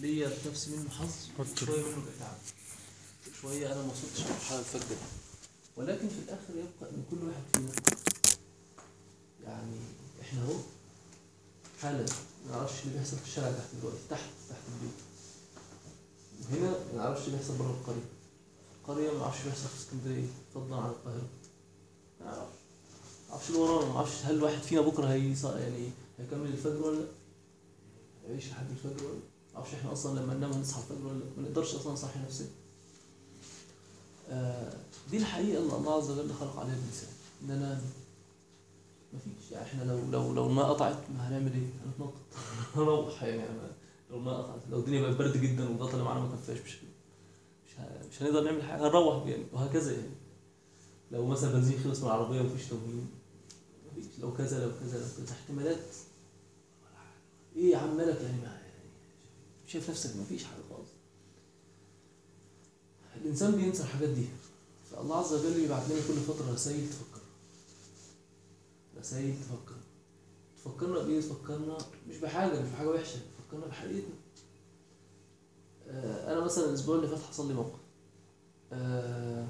ليا في نفسي منه حظ فكر. شويه منه تعب شويه انا ما وصلتش لمرحله الفجر دي. ولكن في الاخر يبقى ان كل واحد فينا يعني احنا اهو حالا ما نعرفش اللي بيحصل في الشارع تحت دلوقتي تحت تحت البيت وهنا ما نعرفش اللي بيحصل بره القريه القريه ما نعرفش اللي بيحصل في اسكندريه فضلا عن القاهره ما نعرفش ما نعرفش اللي ورانا ما نعرفش هل واحد فينا بكره هي يعني هيكمل الفجر ولا لا هيعيش لحد الفجر ولا لا ما نعرفش احنا اصلا لما ننام نصحى الفجر ولا لا ما نقدرش اصلا نصحي نفسنا آه دي الحقيقه اللي الله عز وجل خلق عليها الانسان اننا مفيش يعني احنا لو لو لو الماء قطعت ما هنعمل ايه؟ هنتنطط هنروح يعني أنا لو الماء قطعت لو الدنيا بقت برد جدا والغطا اللي معانا ما كفاش مش مش ه- مش هنقدر نعمل حاجه هنروح يعني وهكذا يعني لو مثلا بنزين خلص من العربيه ومفيش تموين مفيش لو كذا لو كذا لو كذا احتمالات ايه يا عم مالك يعني ما يعني شايف نفسك مفيش حاجه خالص الانسان بينسى الحاجات دي فالله عز وجل يبعت لنا كل فتره رسائل تفكر رسائل تفكر تفكرنا بايه تفكرنا مش بحاجه مش بحاجه وحشه تفكرنا بحقيقتنا آه، انا مثلا الاسبوع اللي فات حصل لي موقف آه،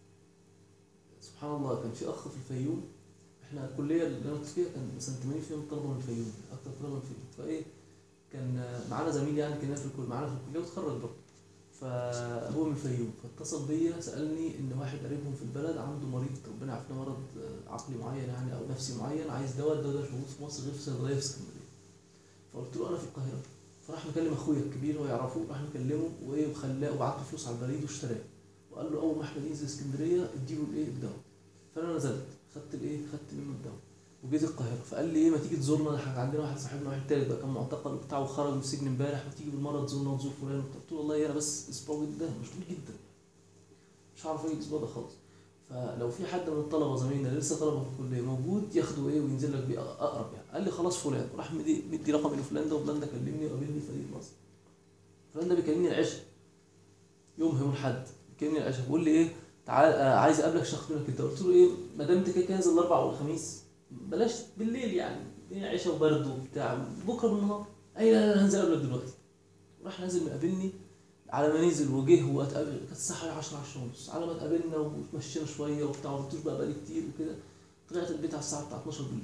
سبحان الله كان في اخ في الفيوم احنا الكليه اللي انا كنت فيها كان مثلا 80% من الطلبه من الفيوم اكتر طلبه من الفيوم فايه كان آه، معانا زميل يعني كان في الكل معانا في الكليه وتخرج برضه فهو من الفيوم فاتصل بيا سالني ان واحد قريبهم في البلد عنده مريض ربنا يعافينا مرض آه، عقلي معين يعني او نفسي معين عايز دواء الدواء ده مش موجود في مصر غير في صيدليه في اسكندريه فقلت له انا في القاهره فراح مكلم اخويا الكبير هو يعرفه راح مكلمه وايه وخلاه وبعت له فلوس على البريد واشتراه وقال له اول ما احمد ينزل اسكندريه اديله الايه الدواء فانا نزلت خدت الايه خدت منه الدواء وجيت القاهره فقال لي ايه ما تيجي تزورنا ده احنا عندنا واحد صاحبنا واحد تالت بقى كان معتقل وبتاع وخرج من السجن امبارح وتيجي بالمره تزورنا وتزور فلان وبتاع. قلت له والله انا بس اسبوع جدا مشغول جدا مش هعرف اجي الاسبوع ده خالص فلو في حد من الطلبه زمايلنا اللي لسه طلبه في الكليه موجود ياخده ايه وينزل لك بيه اقرب يعني قال لي خلاص فلان راح مدي مدي رقم لفلان ده وفلان ده كلمني وقابلني في مدينه نصر فلان ده بيكلمني العشاء يوم يوم الاحد بيكلمني العشاء بيقول لي ايه تعال آه عايز اقابلك شخص منك انت قلت له ايه ما دام انت كده كده نازل الاربع والخميس بلاش بالليل يعني الدنيا عشاء وبرد وبتاع بكره بالنهار اي لا لا هنزل اقابلك دلوقتي راح نازل مقابلني على ما نزل وجه واتقابل كانت الساعه حوالي 10 10 ونص على ما اتقابلنا وتمشينا شويه وبتاع ما قلتوش بقى بقالي كتير وكده طلعت البيت على الساعه بتاع 12 بالليل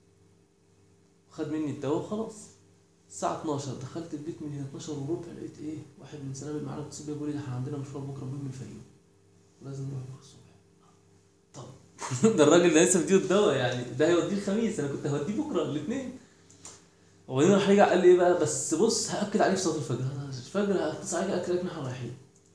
خد مني الدواء وخلاص الساعة 12 دخلت البيت من هنا 12 وربع لقيت ايه واحد من سنابل معانا اتصل بيا بيقول لي احنا عندنا مشوار بكره مهم الفيوم ولازم نروح بكره الصبح طب ده الراجل ده لسه مديه الدواء يعني ده هيوديه الخميس انا كنت هوديه بكره الاثنين وبعدين راح رجع قال لي ايه بقى بس بص هاكد عليه في صلاه الفجر انا الفجر هتصل عليك اكد عليك ان احنا رايحين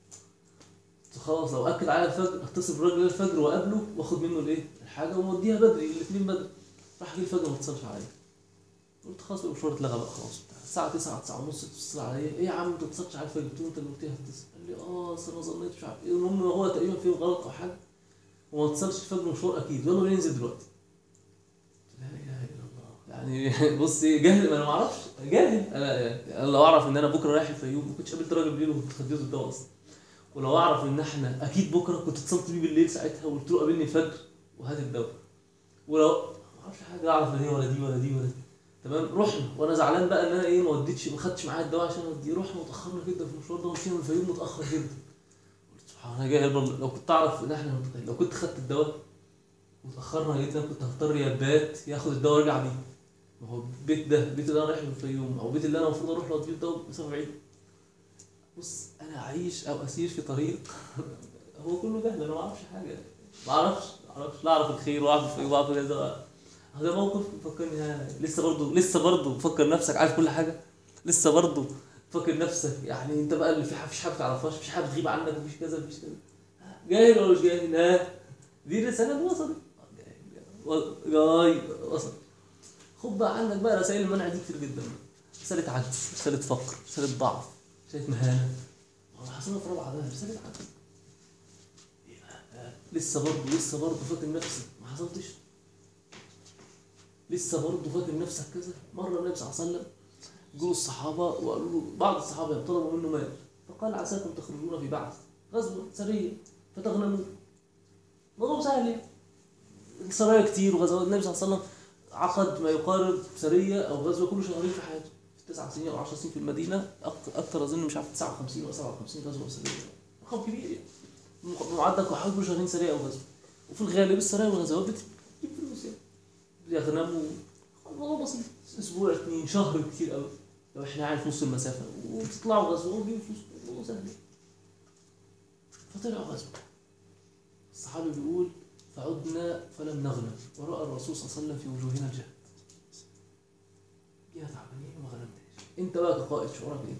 قلت خلاص لو اكد عليا الفجر اتصل بالراجل الفجر واقابله واخد منه الايه الحاجه وموديها بدري الاثنين بدري راح جه الفجر ما اتصلش عليا قلت خلاص بقى المشوار اتلغى بقى خلاص بتاع. الساعة 9 9 ونص اتصل عليا ايه يا عم انت ما اتصلتش على الفجر قلت له انت اللي قلت لي هتتصل قال لي اه اصل انا ظنيت مش عارف ايه المهم هو تقريبا فيه غلط او حاجه وما اتصلش الفجر مشوار اكيد يلا بينا ننزل دلوقتي قلت لا اله الا الله يعني بص ايه جاهل ما انا ما اعرفش جاهل انا يعني انا لو اعرف ان انا بكره رايح الفيوم ما كنتش قابلت راجل بالليل وكنت خديته الدواء اصلا ولو اعرف ان احنا اكيد بكره كنت اتصلت بيه بالليل ساعتها وقلت له قابلني الفجر وهات الدواء ولو ما اعرفش حاجه اعرف لا دي ولا دي ولا دي ولا دي تمام رحنا وانا زعلان بقى ان انا ايه ما وديتش ما خدتش معايا الدواء عشان اوديه رحنا وتاخرنا جدا في المشوار ده ومشينا من الفيوم متاخر جدا قلت سبحان الله جاهل برضه لو كنت اعرف ان احنا متأخر. لو كنت خدت الدواء وتاخرنا جدا كنت هضطر يا بات ياخد الدواء وارجع بيه ما هو البيت ده البيت اللي انا رايح من الفيوم او البيت اللي انا المفروض اروح له اديه الدواء مسافه بعيده بص انا عايش او اسير في طريق هو كله جهل انا ما اعرفش حاجه ما اعرفش ما اعرفش لا اعرف الخير واعرف الفيوم واعرف كذا هذا موقف فكرني ها- لسه برضه لسه برضه فكر نفسك عارف كل حاجه لسه برضه فكر نفسك يعني انت بقى اللي في ح- مفيش حاجه ما تعرفهاش مفيش حاجه تغيب عنك مفيش كذا مفيش كذا جاهل ولا مش جاهل ها دي رساله وصلت جاهل جاي وصل خد بقى عندك بقى رسائل المنع دي كتير جدا رساله عجز رساله فقر رساله ضعف رساله مهانه ما هو حصلنا في رابعه ده رساله عجز لسه برضه لسه برضه فاكر نفسك ما حصلتش لسه برضه فاكر نفسك كذا مره النبي صلى الله عليه وسلم جوا الصحابه وقالوا له بعض الصحابه طلبوا منه مال فقال عساكم تخرجون في بعث غزوه سريه فتغنمون موضوع سهل يعني. السرايا كتير وغزوات النبي صلى الله عليه وسلم عقد ما يقارب سريه او غزوه كل شهرين في حياته تسع سنين او 10 سنين في المدينه اكتر اكتر اظن مش عارف 59 او 57 غزوه سريه رقم كبير يعني معدل حوالي كل شهرين سريه او غزوه وفي الغالب السرايا والغزوات بتجيب فلوس يعني بيغنموا الموضوع بسيط اسبوع اثنين شهر كتير قوي لو احنا قاعد في نص المسافه وبتطلعوا غزوه وتجيبوا فلوس الموضوع سهل فطلعوا غزوه الصحابي بيقول فعدنا فلم نغنم وراى الرسول صلى الله عليه وسلم في وجوهنا الجهد يا تعبانين وما غنمتش انت بقى كقائد شعورك ايه؟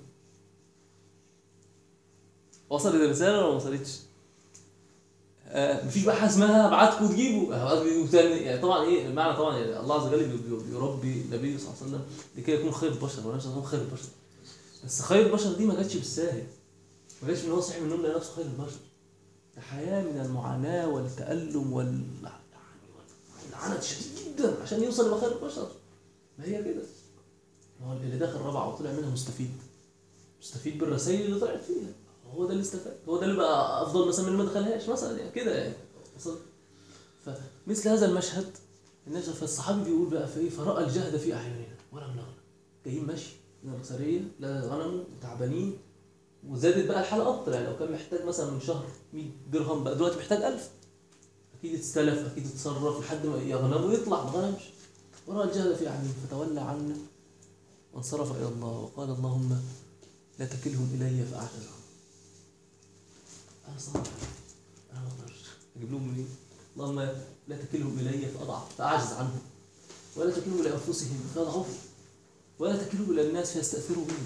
وصلت الرساله ولا ما وصلتش؟ آه مفيش بقى حاجه اسمها ابعتكم تجيبوا ابعتكم تجيبوا تاني يعني طبعا ايه المعنى طبعا يعني الله عز وجل بي- بي- بيربي النبي صلى الله عليه وسلم لكي يكون خير البشر والنبي صلى الله عليه وسلم خير البشر بس خير البشر دي ما جاتش بالساهل ما جاتش من هو صحي من النوم لقى نفسه خير البشر ده حياه من المعاناه والتالم وال العنت شديد جدا عشان يوصل يبقى خير البشر ما هي كده ما هو اللي دخل رابعه وطلع منها مستفيد مستفيد بالرسائل اللي طلعت فيها هو ده اللي استفاد هو ده اللي بقى افضل مثلا من اللي ما دخلهاش مثلا يعني كده يعني وصل فمثل هذا المشهد الناس فالصحابي بيقول بقى في ايه فراى الجهد في اعيننا ولم نغنم جايين ماشي من السريه لا غنموا وتعبانين وزادت بقى الحاله اكتر يعني لو كان محتاج مثلا من شهر 100 درهم بقى دلوقتي محتاج 1000 اكيد استلف اكيد اتصرف لحد ما يغنم ويطلع ما غنمش وراى الجهد في اعينهم فتولى عنا وانصرف الى الله وقال اللهم لا تكلهم الي فاعجزهم انا صراحه انا ما اقدرش اجيب لهم منين اللهم لا تكلهم الي فاضعف فاعجز عنهم ولا تكلهم الى انفسهم فيضعفوا ولا تكلهم الى الناس فيستاثروا بهم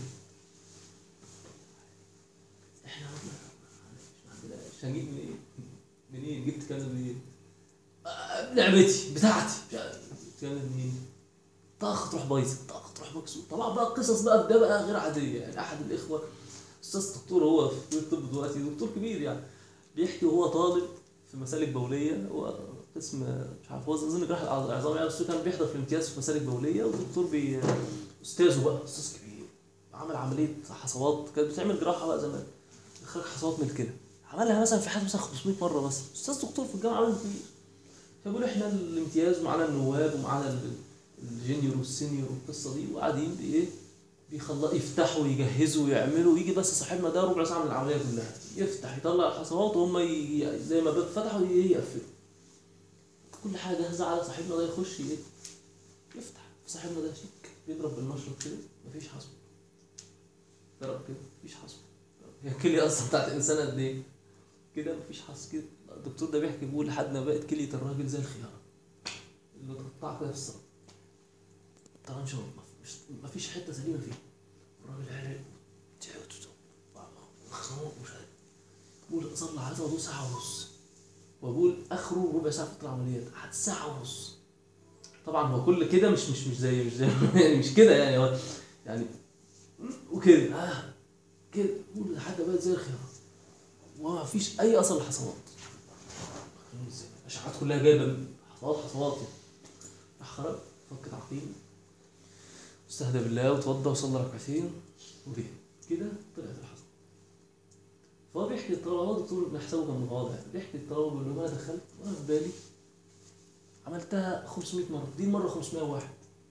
احنا ما عندناش هنجيب منين منين جبت كذا منين آه، لعبتي بتاعتي مش عارف كذا منين طاقة تروح بايظة طاقة تروح مكسور طبعا بقى قصص بقى في ده بقى غير عادية يعني أحد الإخوة أستاذ دكتور هو في كلية الطب دلوقتي دكتور كبير يعني بيحكي وهو طالب في مسالك بولية هو قسم مش عارف هو أظن جراحة العظام يعني بس هو كان بيحضر في الامتياز في مسالك بولية والدكتور بي أستاذه بقى أستاذ كبير عمل عملية حصوات كانت بتعمل جراحة بقى زمان إخراج حصوات من الكلى عملها مثلا في حياته مثلا 500 مرة مثلا أستاذ دكتور في الجامعة عمل كبير فبيقول إحنا الامتياز ومعانا النواب ومعانا ال- الجينيور والسينيور والقصه دي وقاعدين بايه بيخلص يفتحوا ويجهزوا ويعملوا ويجي بس صاحبنا ده ربع ساعه من العمليه كلها يفتح يطلع الحصوات وهم ي... زي ما باب فتحوا ي- يقفلوا كل حاجه جاهزه على صاحبنا ده يخش ايه يفتح صاحبنا ده شيك بيضرب بالمشرط كده مفيش حصوه ضرب كده مفيش حصوه هي الكليه اصلا بتاعت الانسان قد ايه كده مفيش حص كده الدكتور ده بيحكي بيقول لحد ما بقت كليه الراجل زي الخياره اللي تقطع كده في الصدر طبعا مش مش ما فيش حته سليمه فيه الراجل عرق تعب مخنوق مش عارف بقول صلى على وضوء ساعه ونص وبقول اخره ربع ساعه في العمليات قعد ساعه ونص طبعا هو كل كده مش مش مش زي مش زي يعني مش كده يعني هو يعني وكده اه كده بقول لحد بقت زي الخيار وما فيش اي اثر للحصوات الاشعاعات كلها جايبه حصوات حصوات يعني راح خرج فك تعقيم استهدى بالله وتوضى وصلى ركعتين وجه كده طلعت الحصى فهو بيحكي الطلبه هو دكتور ابن حسابه كان متواضع يعني بيحكي الطلبه بيقول لهم انا دخلت وانا في بالي عملتها 500 مره دي مره 501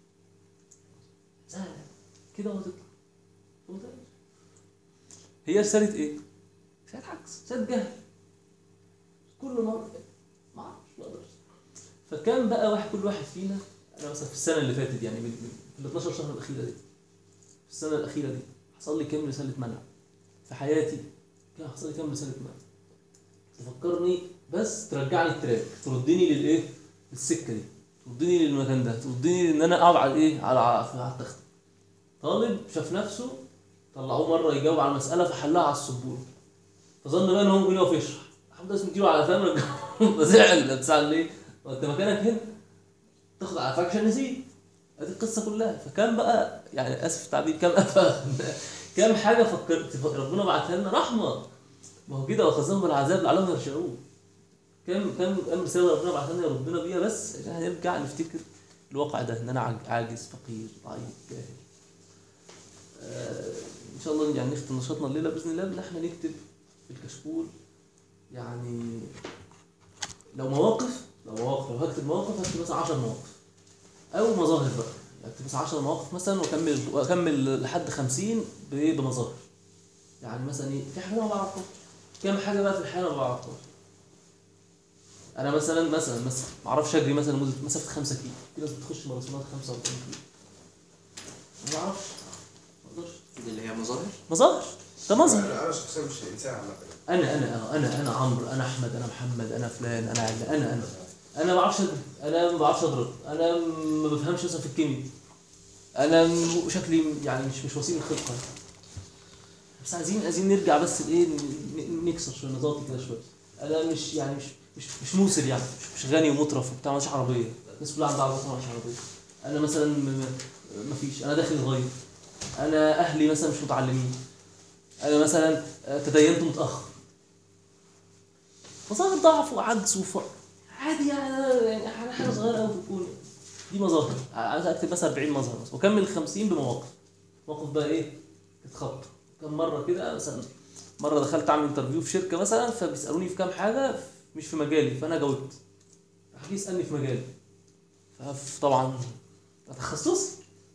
سهله كده وهتطلع هو ده. هي رساله ايه؟ رساله عكس رساله جهل كل مره كده. ما اعرفش ما اقدرش فكان بقى واحد كل واحد فينا انا مثلا في السنه اللي فاتت يعني من من- في ال 12 شهر الاخيره دي في السنه الاخيره دي حصل لي كام رساله منع في حياتي كان حصل لي كام رساله منع تفكرني بس ترجعني التراك تردني للايه للسكه دي تردني للمكان ده تردني ان انا اقعد على ايه على على التخت طالب شاف نفسه طلعوه مره يجاوب على المساله فحلها على السبوره فظن بقى ان هو ممكن يقف يشرح الحمد لله مديله على فم رجعه زعل بتزعل ليه؟ وانت مكانك هنا تاخد على فاك عشان نسيت ادي القصه كلها فكان بقى يعني اسف التعبير كام أفا كام حاجه فكرت ربنا بعتها لنا رحمه ما هو كده واخذهم بالعذاب لعلهم يرجعون كم كم كم رساله ربنا بعتها لنا يردنا بيها بس عشان نرجع نفتكر الواقع ده ان انا عاج- عاجز فقير ضعيف جاهل آه ان شاء الله يعني نختم نشاطنا الليله باذن الله ان احنا نكتب في الكشكول يعني لو مواقف لو مواقف لو هكتب مواقف هكتب مثلا 10 مواقف او مظاهر بقى اكتب بس 10 مواقف مثلا واكمل واكمل لحد 50 بايه بمظاهر يعني مثلا ايه في حاجه ما بعرفهاش كام حاجه بقى في الحياه ما بعرفهاش انا مثلا مثلا مثلا ما اعرفش اجري مثلا مده مسافه 5 كيلو في ناس بتخش ماراثونات 45 كيلو ما بعرفش ما اقدرش دي اللي هي مظاهر مظاهر ده مظهر انا انا شخصيا مش انسان عامه انا انا آه، انا انا عمرو انا احمد انا محمد انا فلان انا علان انا انا انا ما بعرفش أضرب، انا ما بعرفش اضرب انا ما بفهمش مثلا في الكيمياء انا م- شكلي يعني مش مش وسيم الخلقه بس عايزين عايزين نرجع بس لايه ن- ن- نكسر شويه نضغط كده شويه انا مش يعني مش مش مش موسر يعني مش, مش غني ومطرف وبتاع مش عربيه الناس كلها عندها عربيه مش عربيه انا مثلا م- م- ما فيش انا داخل صغير انا اهلي مثلا مش متعلمين انا مثلا آه، تدينت متاخر مظاهر ضعف وعجز وفقر عادي يعني يعني حاجه حاجه صغيره قوي في الكون دي مظاهر عايز اكتب مثلا 40 مظهر مثلا واكمل 50 بمواقف موقف بقى ايه اتخبط كم مره كده مثلا مره دخلت اعمل انترفيو في شركه مثلا فبيسالوني في كام حاجه مش في مجالي فانا جاوبت راح جه يسالني في مجالي فطبعا تخصص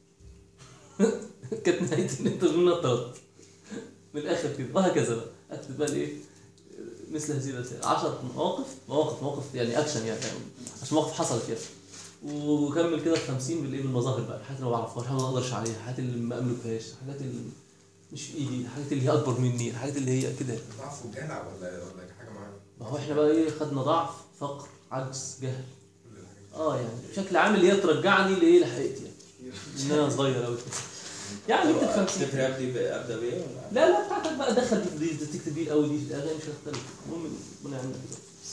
كانت نهايه الانترفيو انها اتطردت من الاخر كده وهكذا بقى اكتب بقى الايه مثل هذه الاسئله 10 مواقف مواقف مواقف يعني اكشن يعني عشان مواقف حصلت يعني وكمل كده ال 50 بالايه بالمظاهر بقى الحاجات اللي ما بعرفهاش الحاجات اللي ما اقدرش عليها الحاجات اللي ما املكهاش الحاجات اللي مش في ايدي الحاجات اللي هي اكبر مني الحاجات اللي هي كده ضعف وجدع ولا ولا حاجه معينه ما هو احنا بقى ايه خدنا ضعف فقر عجز جهل كل الحاجات دي. اه يعني بشكل عام اللي هي ترجعني لايه لحقيقتي يعني ان انا صغير قوي يعني اكتب 50 تفرق ابدا ابدا بايه ولا لا لا بتاعتك بقى دخل دي في دي تكتب دي الاول دي في الاغاني مش هتختلف المهم ربنا يعيننا كده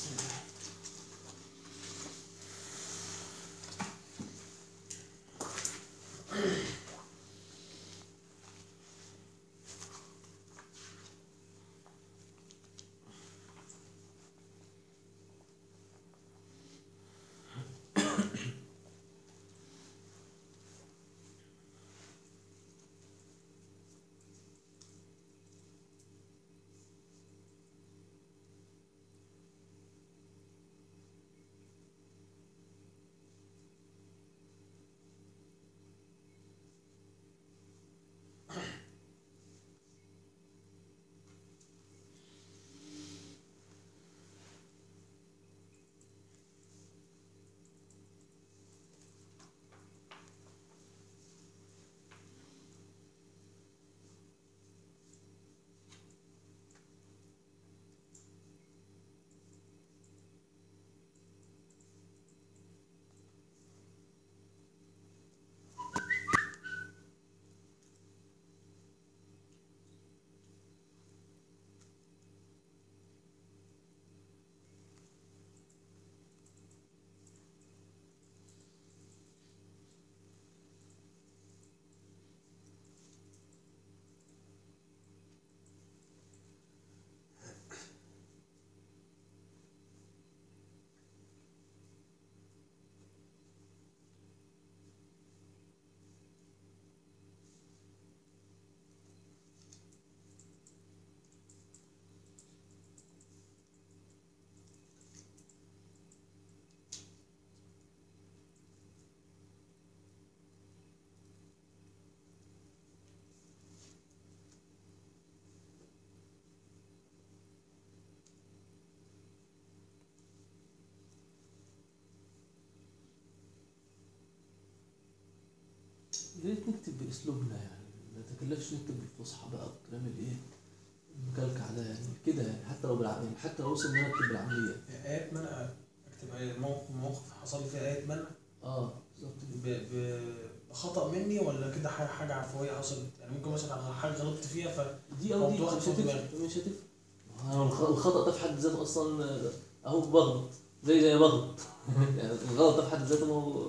يا ريت نكتب باسلوبنا يعني ما نتكلفش نكتب بالفصحى بقى والكلام الايه المكلكع ده يعني كده يعني حتى لو بالعامية حتى لو وصل ان انا اكتب بالعامية آيات منع أكتب آية موقف موقف حصل لي فيه آية منع اه بالظبط كده. ب- ب- بخطأ مني ولا كده حاجة حاجة عفوية حصلت يعني ممكن مثلا حاجة غلطت فيها ف دي او دي موضوع مش فوق هتفرق دماغي. مش هتفرق ما هو الخ- الخطأ ده في حد ذاته اصلا آه، اهو بغلط زي زي بغلط يعني الغلط ده في حد ذاته ما هو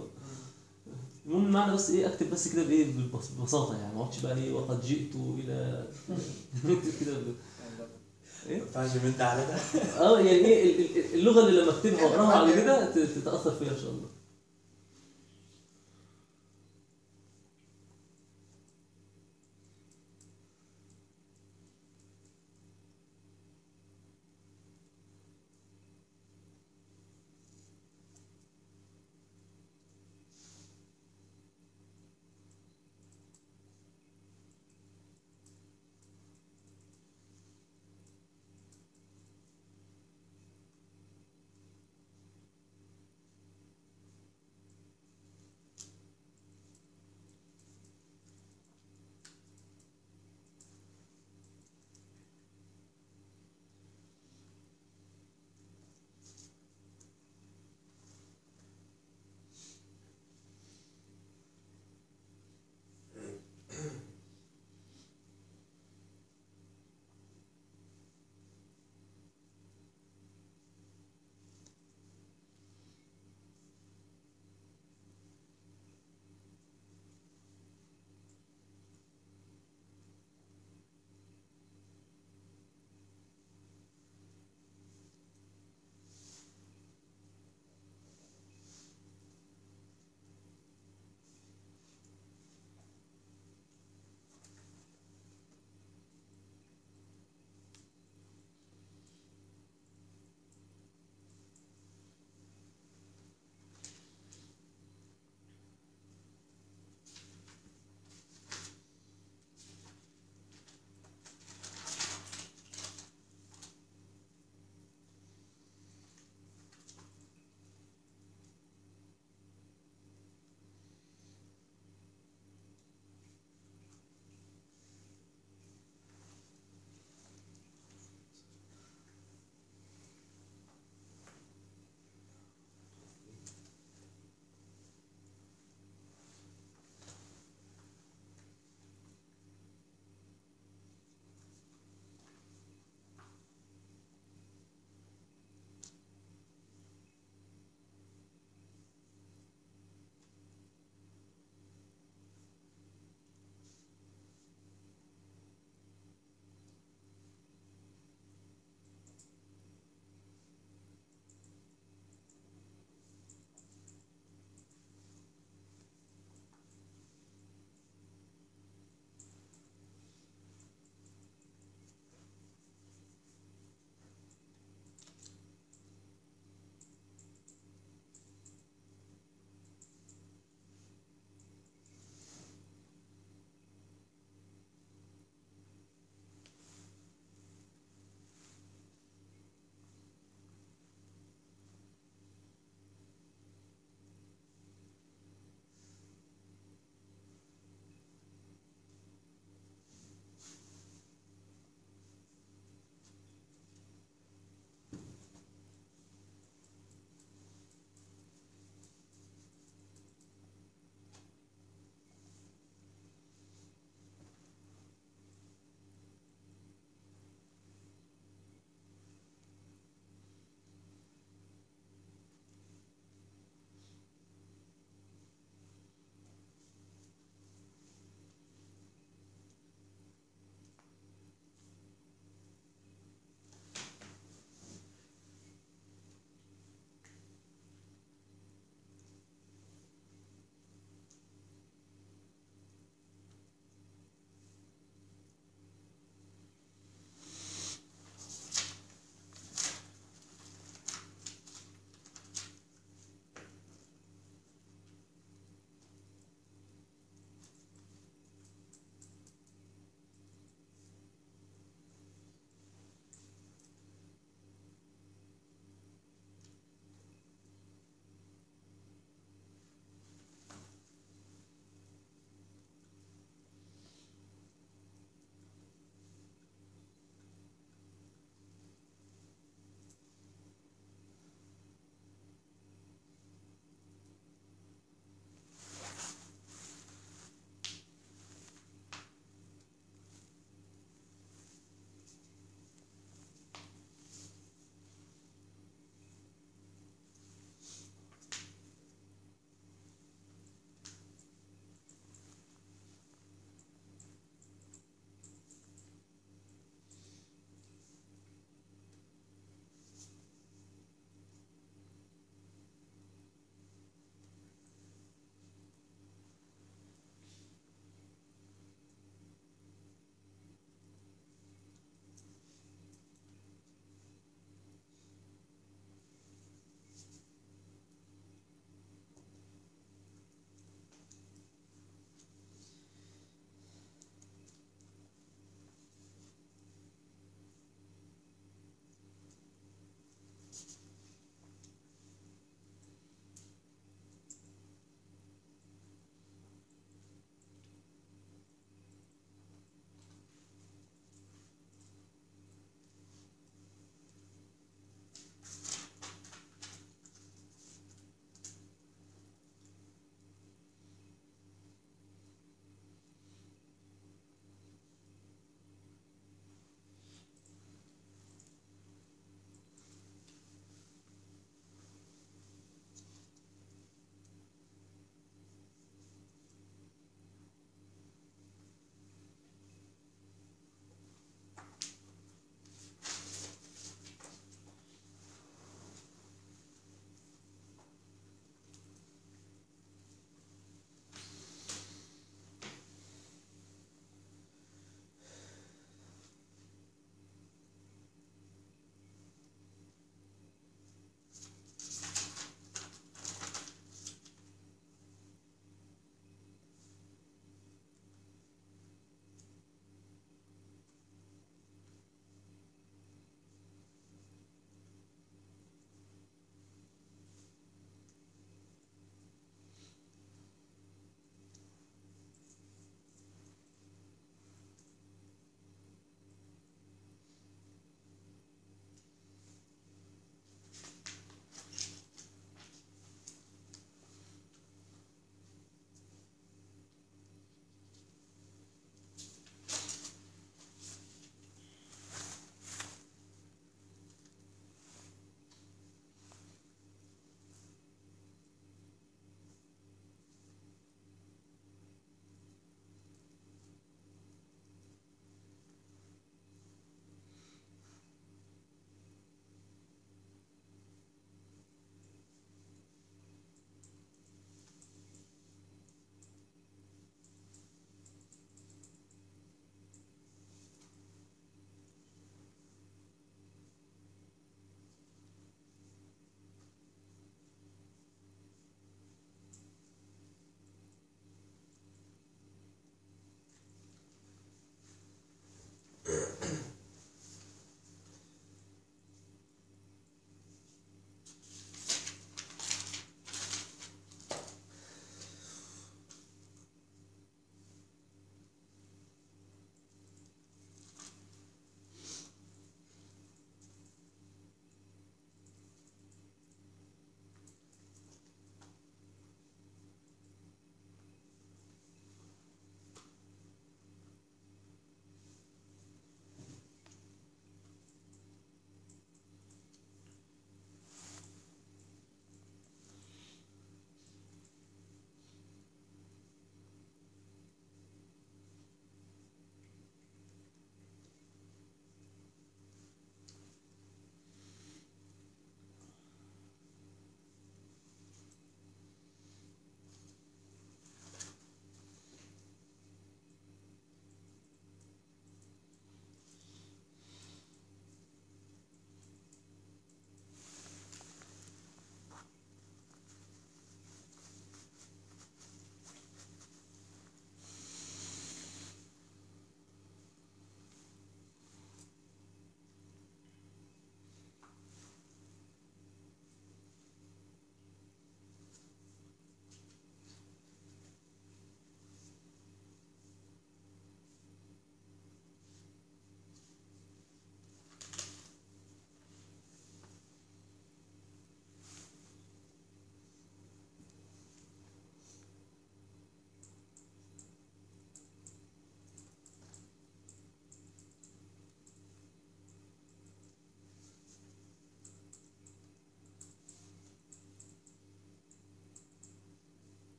المهم المعنى بس ايه اكتب بس كده بايه بالبس- ببساطه يعني ما اقعدش بقى ايه وقد جئت الى نكتب كده ب- ما ينفعش من ده على ده اه يعني ايه ال- ال- اللغه اللي لما اكتبها واقراها على كده ت- تتاثر فيها ان شاء الله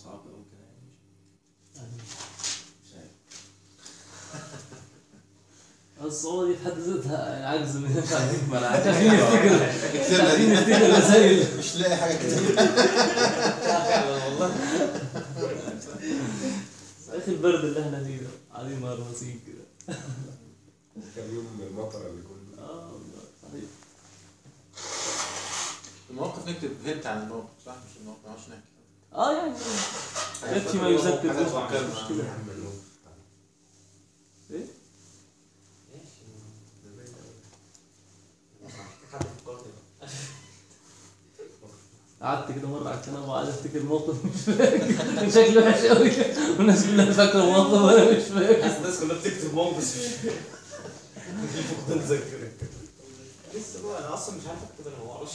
صعب أوي كده يعني يعني مش عارف الصعوبة دي في حد ذاتها يعني عجز من مش عارفين ما أنا مش عارفين نفتكر مش اكتبها عارفين دي نفتكر رسايل مش لاقي حاجه كده والله اخي البرد اللي احنا فيه ده قاعدين مرمسين كده كان يوم المطر اللي كله اه والله صحيح المواقف نكتب هنت عن الموقف صح مش الموقف ما نعرفش نحكي اه يعني يكفي ما يذكر حاجات به معينة. مش مشكلة يا عم النوم ايه؟ حد فكرني بقى قعدت كده مرة على الكنبة وقعدت افتكر موقف مش فاكر كان شكله وحش قوي والناس كلها فاكرة موقف وانا مش فاكر الناس كلها بتكتب موقف بس مش في فقدان ذاكرة لسه بقى انا اصلا مش عارف اكتب انا ما بعرفش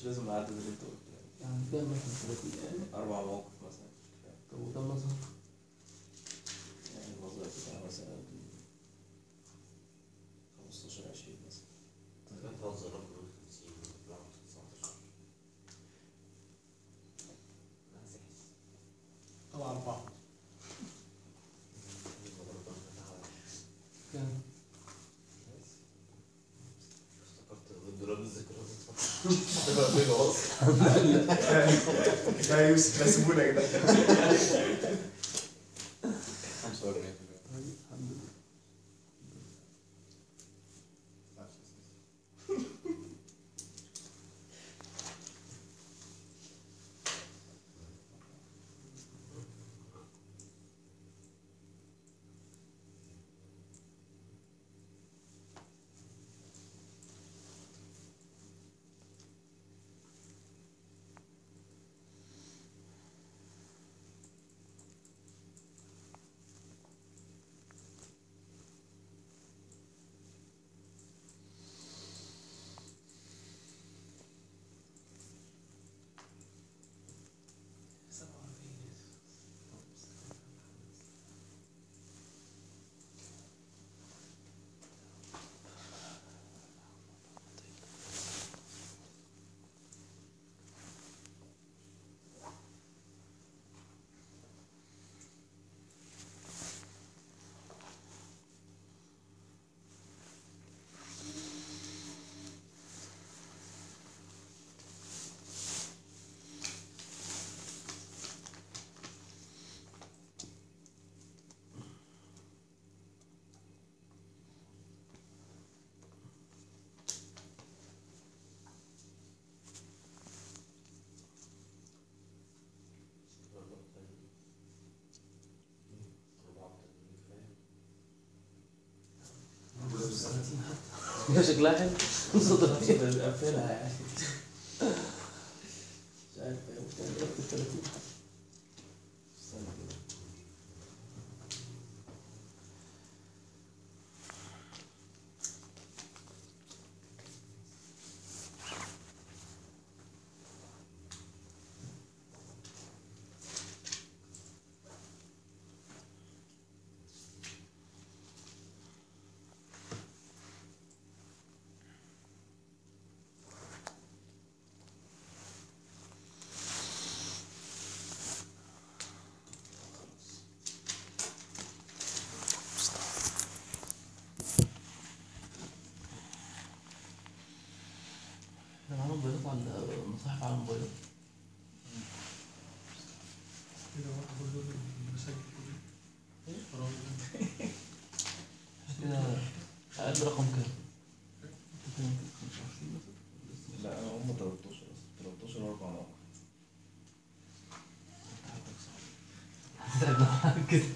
مش لازم العدد اللي انت قلته يعني كام مثلا 30 يعني اربع مواقف مثلا طب وكم مثلا؟ يعني الموضوع بتاع مثلا 15 20 مثلا كان توزع رقم 50 ولا 19 طبعا أربعة كام؟ افتكرت دولاب الذكريات هتبقى فين اصلا لا يوسف لا سيبونا يا جدعان 45 الحمد لله هي شكلها حلو صدق كده بقفلها يعني مش عارف ممكن اكتب 30 حتى استنى كده احنا معانا موبايلات على المصاحف على الموبايلات كده واحد برضه مسجل ايه؟ كده اقل رقم كام؟ كام؟ 25 مثلا؟ لا هم 13 13 واربع مواقف هتتعب معاك كده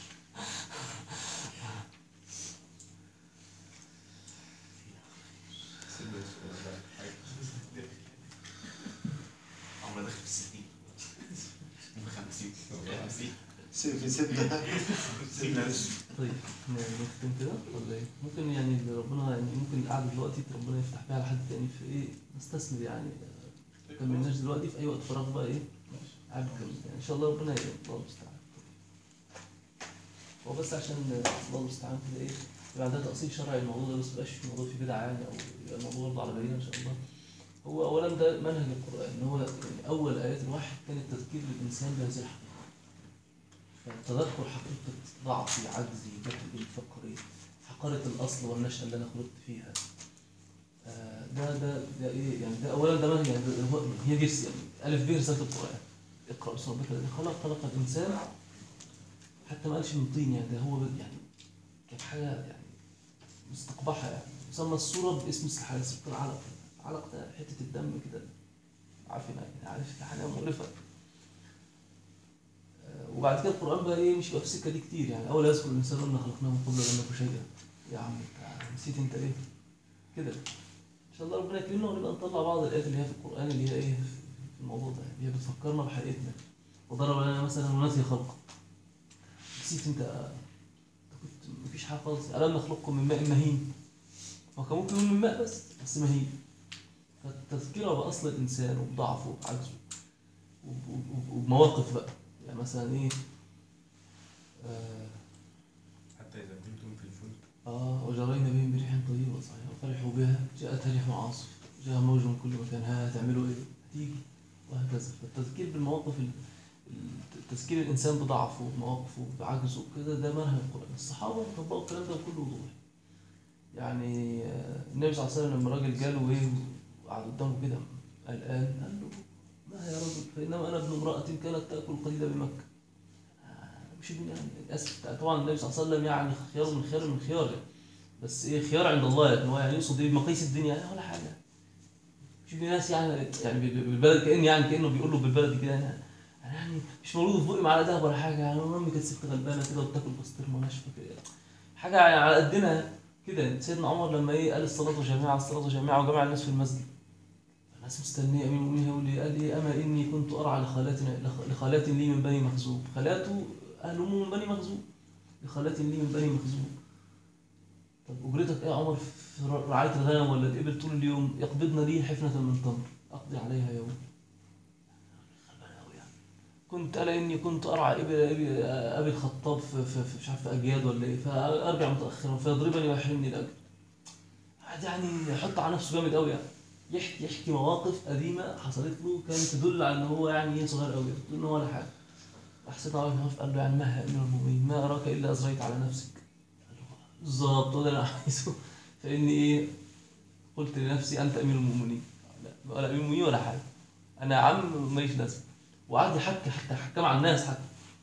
عمري داخل في 60 50 50 في ستة طيب نختم كده ولا ايه؟ ممكن يعني اللي ربنا يعني ممكن القعده دلوقتي ربنا يفتح بيها لحد تاني في ايه نستثمر يعني ما كملناش دلوقتي في اي وقت فراغ بقى ايه قاعد كمل يعني ان شاء الله ربنا يعين الله المستعان هو بس عشان الله المستعان كده ايه يبقى عندها تأصيل شرعي الموضوع ده بس مبقاش الموضوع فيه بدعة يعني او يبقى الموضوع برضه على بينه ان شاء الله هو اولا ده منهج القرآن ان هو يعني اول ايات الوحي كان التذكير للانسان بهذه الحقيقة فالتذكر حقيقة ضعفي عجزي جهلي فقري حقارة الأصل والنشأة اللي أنا خلقت فيها آه، ده ده ده إيه يعني ده أولا ده منهج يعني ده هو- هي دي رس- يعني ألف ب رسالة القرآن اقرأ باسم ربك الذي خلق خلق الإنسان حتى ما قالش من طين يعني ده هو ب- يعني كانت حاجة يعني مستقبحة يعني سمى الصورة باسم السحاب سورة العلق العلق ده حتة الدم كده عارفين يعني عارف حاجة مقرفة آه، وبعد كده القرآن بقى ايه مش بقى في السكة دي كتير يعني أول يذكر الإنسان أن خلقناه من قبل لم يكن شيئا يا عم انت نسيت انت ايه كده إن شاء الله ربنا يكرمنا ونبقى نطلع بعض الآيات اللي هي في القرآن اللي هي ايه في الموضوع ده اللي هي بتفكرنا بحقيقتنا وضرب لنا مثلا ونسي خلقه نسيت انت انت كنت مفيش حاجة خالص ألم نخلقكم من ماء مهين هو كان ممكن يقول من ماء بس بس مهين فالتذكره باصل الانسان وبضعفه وبعجزه وب- وب- وبمواقف بقى يعني مثلا ايه آه حتى إذا كنتم في الفلك آه وجرينا بهم بريح طيبة صحيح وفرحوا بها جاءتها ريح عاصف جاء موج من كل مكان ها هتعملوا ايه؟ هتيجي وهكذا فالتذكير بالمواقف ال- ال- تذكير الانسان بضعفه بمواقفه بعجزه كده ده منهج القران الصحابه طبقوا الكلام ده بكل وضوح يعني آه، النبي صلى الله عليه وسلم لما الراجل جاله ايه وقعد قدامه كده قلقان قال له ما يا رجل فانما انا ابن امراه كانت تاكل قليلا بمكه آه، مش ابن يعني اسف طبعا النبي صلى الله عليه وسلم يعني خيار من خيار من خيار يعني. بس ايه خيار عند الله لكن هو يعني يقصد ايه بمقاييس الدنيا يعني ولا حاجه مش في ناس يعني يعني بال- بالبلد كان يعني كانه بيقول له بالبلد كده انا انا يعني مش مولود في بقي معلقه دهب ولا حاجه يعني انا امي كانت ست غلبانه كده وبتاكل بسطرمه ناشفه كده حاجه يعني على قدنا كده سيدنا عمر لما ايه قال الصلاه جميعا الصلاه جميعا وجمع الناس في المسجد الناس مستنيه امين المؤمنين يقول لي قال لي اما اني كنت ارعى لخالاتنا لخ- لخالات لي من بني مخزوم خالاته اهل امه من بني مخزوم لخالات لي من بني مخزوم طب اجرتك ايه يا عمر في رعايه الغنم ولا الابل طول اليوم يقبضن لي حفنه من تمر اقضي عليها يوم غلبان أوي يعني. كنت الا اني كنت ارعى ابل ابي ابي الخطاب في, في, في مش عارف في اجياد ولا ايه فارجع متاخرا فيضربني ويحرمني الاجر قاعد يعني يحط على نفسه جامد قوي يعني يحكي يحكي مواقف قديمه حصلت له كانت تدل على ان هو يعني ايه صغير قوي تدل ان هو ولا حاجه راح سيدنا عمر بن الخطاب قال له يعني ما يا امير المؤمنين ما اراك الا ازريت على نفسك قال له بالظبط هو ده اللي انا عايزه فاني ايه قلت لنفسي انت امير المؤمنين لا ولا امير المؤمنين ولا حاجه انا يا عم ماليش لازمه وقعد يحكي حتى حكى مع الناس حتى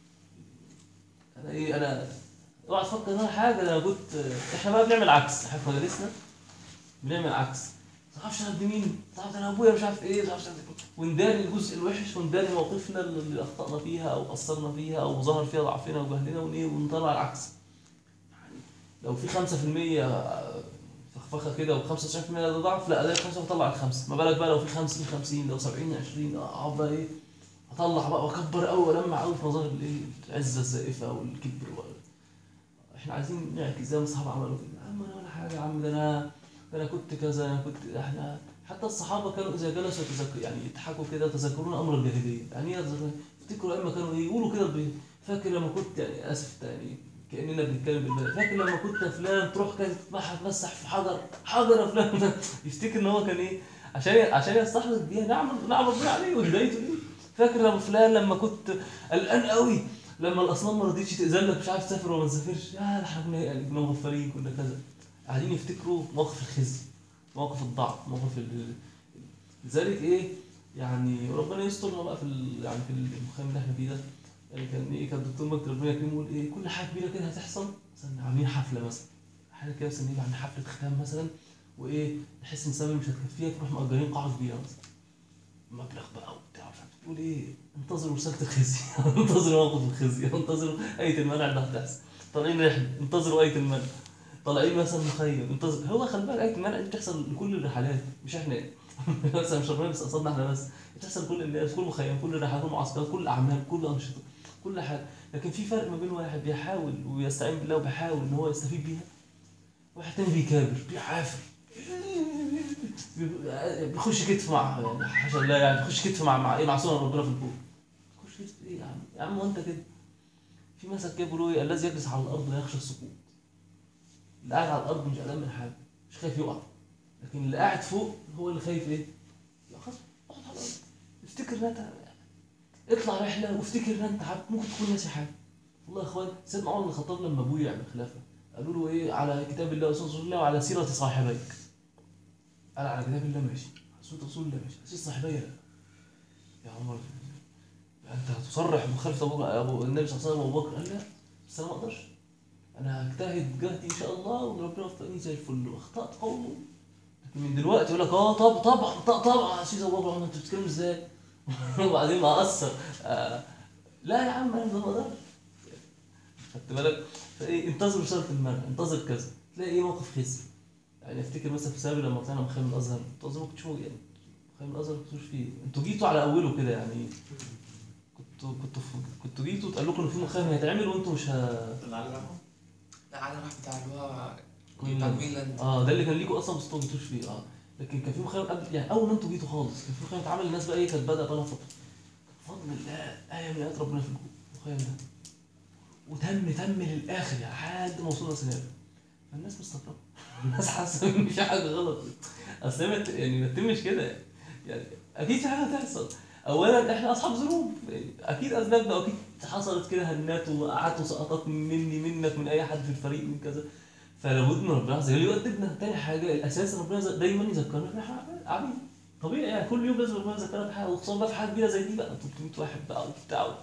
انا ايه انا اوعى تفكر ان انا حاجه ده انا كنت احنا بقى بنعمل عكس احنا في مدارسنا بنعمل عكس ما تعرفش انا قد مين ما تعرفش انا ابويا مش عارف ايه ما تعرفش أنا- ونداري الجزء الوحش ونداري مواقفنا اللي اخطانا فيها او قصرنا فيها او ظهر فيها ضعفنا وجهلنا ونيه ونطلع العكس يعني لو في 5% فخفخه كده و95% ده ضعف لا ده 5 هطلع الخمسه ما بالك بقى لو في 50 50 لو 70 20 اقعد بقى ايه اطلع بقى واكبر قوي والمع قوي في مظاهر الايه العزه الزائفه والكبر و... احنا عايزين نعكس زي ما الصحابه عملوا كده يا عم انا ولا حاجه يا عم ده انا ده انا كنت كذا انا كنت احنا حتى الصحابه كانوا اذا جلسوا يتذكر يعني يضحكوا كده يتذكرون امر الجاهليه يعني ايه يتذكرون؟ يفتكروا اما كانوا ايه يقولوا كده ب- فاكر لما كنت يعني اسف يعني كاننا بنتكلم بالبلد فاكر لما كنت يا فلان تروح كده تتمحى تمسح في حجر حجر يا فلان يفتكر ان هو كان ايه عشان عشان يستحضر بيها نعم نعم ربنا عليه وهدايته ليه فاكر لما فلان لما كنت قلقان قوي لما الاصنام ما رضيتش تاذن لك مش عارف تسافر ولا ما تسافرش يا ده احنا كنا يعني كنا مغفلين كنا كذا قاعدين يفتكروا مواقف الخزي مواقف الضعف مواقف ال... لذلك ايه يعني ربنا يسترنا بقى في ال... يعني في المخيم اللي احنا فيه ده يعني كان ايه كان الدكتور مجدي ربنا يكرمه يقول ايه كل حاجه كبيره كده هتحصل مثلا عاملين حفله مثلا حاجه كده مثلا يبقى عاملين حفله ختام مثلا وايه نحس ان السبب مش هتكفيها تروح مأجرين قاعه كبيره مثلا مبلغ بقى وبتاع مش عارف تقول ايه انتظروا رساله الخزي انتظروا موقف الخزي انتظروا ايه المنع اللي هتحصل طالعين رحله انتظروا ايه المنع طالعين مثلا مخيم انتظر هو خلي بالك ايه المنع دي بتحصل لكل الرحلات مش احنا مثلا مش ربنا بس قصدنا احنا بس بتحصل لكل الناس كل مخيم كل الرحلات كل معسكرات كل الاعمال كل انشطه كل حاجه لكن في فرق ما بين واحد بيحاول ويستعين بالله وبيحاول ان هو يستفيد بيها واحد تاني بيكابر بيعافر بيخش كتف مع يعني حاشا الله يعني بيخش كتف مع مع ايه مع سنن ربنا في الكون بيخش كتف ايه يا عم يا عم وانت كده في مثل كده بيقولوا ايه الذي يجلس على الارض لا يخشى السقوط اللي قاعد على الارض مش قلقان من حاجه مش خايف يقع لكن اللي قاعد فوق هو اللي خايف ايه؟ لا خلاص اقعد على الارض افتكر ان انت اطلع رحله وافتكر ان انت عبد ممكن تكون ناسي حاجه والله يا اخوان سيدنا عمر بن الخطاب لما ابوه يعمل خلافه قالوا له ايه على كتاب الله وسنه رسول الله وعلى سيره صاحبيك قال على كتاب الله ماشي على سنه رسول الله ماشي على سيره صاحبي لا يا عمر انت هتصرح بمخالفه ابو ابو النبي صلى الله عليه وسلم وابو بكر قال لا بس انا ما اقدرش انا هجتهد جهدي ان شاء الله وربنا يوفقني زي الفل واخطات قوله لكن من دلوقتي يقول لك اه طب طبعا طبعا طبعا يا سيدي ابو بكر انت بتتكلم ازاي؟ وبعدين ما اقصر آه لا يا عم انا ما اقدرش خدت بالك فايه انتظر رساله المنع انتظر كذا تلاقي ايه موقف خزي يعني افتكر مثلا في سابق لما طلعنا مخيم الازهر انتوا اظن ما كنتش موجود يعني مخيم الازهر ما كنتوش فيه انتوا جيتوا على اوله كده يعني كنتوا كنتوا كنتوا جيتوا اتقال لكم ان في مخيم هيتعمل وانتوا مش ه... لا على راح بتاع اللي هو كوين بتاع لاند. كوين لاند اه ده اللي كان ليكوا اصلا بس انتوا ما جيتوش فيه اه لكن كان في مخيم قبل يعني اول ما انتوا جيتوا خالص كان في مخيم اتعمل الناس بقى ايه كانت بدأ بقى فتره بفضل الله ايه من ايات ربنا في المخيم ده وتم تم للاخر يعني لحد ما وصلنا سناب فالناس مستغربه الناس حاسه ان في حاجه غلط اصل هي ما ت- يعني ما تتمش كده يعني اكيد في حاجه هتحصل اولا احنا اصحاب ذنوب يعني اكيد اسبابنا اكيد حصلت كده هنات وقعت وسقطات مني منك من اي حد في الفريق من كذا فلابد ان ربنا عز وجل يؤدبنا تاني حاجه الاساس ان ربنا ز- دايما يذكرنا ان احنا عبيد طبيعي يعني كل يوم لازم ربنا يذكرنا بحاجه وخصوصا بقى في حاجه كبيره زي دي بقى 300 واحد بقى وبتاع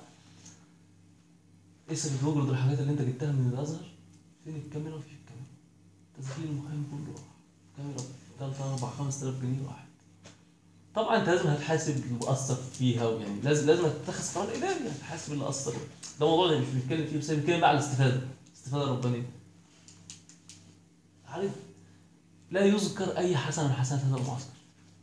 اسم الوجرد والحاجات اللي انت جبتها من الازهر فين الكاميرا مفيش الكاميرا تسجيل المخيم كله راح كاميرا 3 4 5000 جنيه راحت طبعا انت لازم هتحاسب اللي اثر فيها ويعني لازم لازم تتخذ قرار اداري هتحاسب اللي اثر ده موضوع يعني مش بنتكلم فيه بس بنتكلم بقى على الاستفاده الاستفاده الربانيه عارف لا يذكر اي حسنه من حسنات هذا المعسكر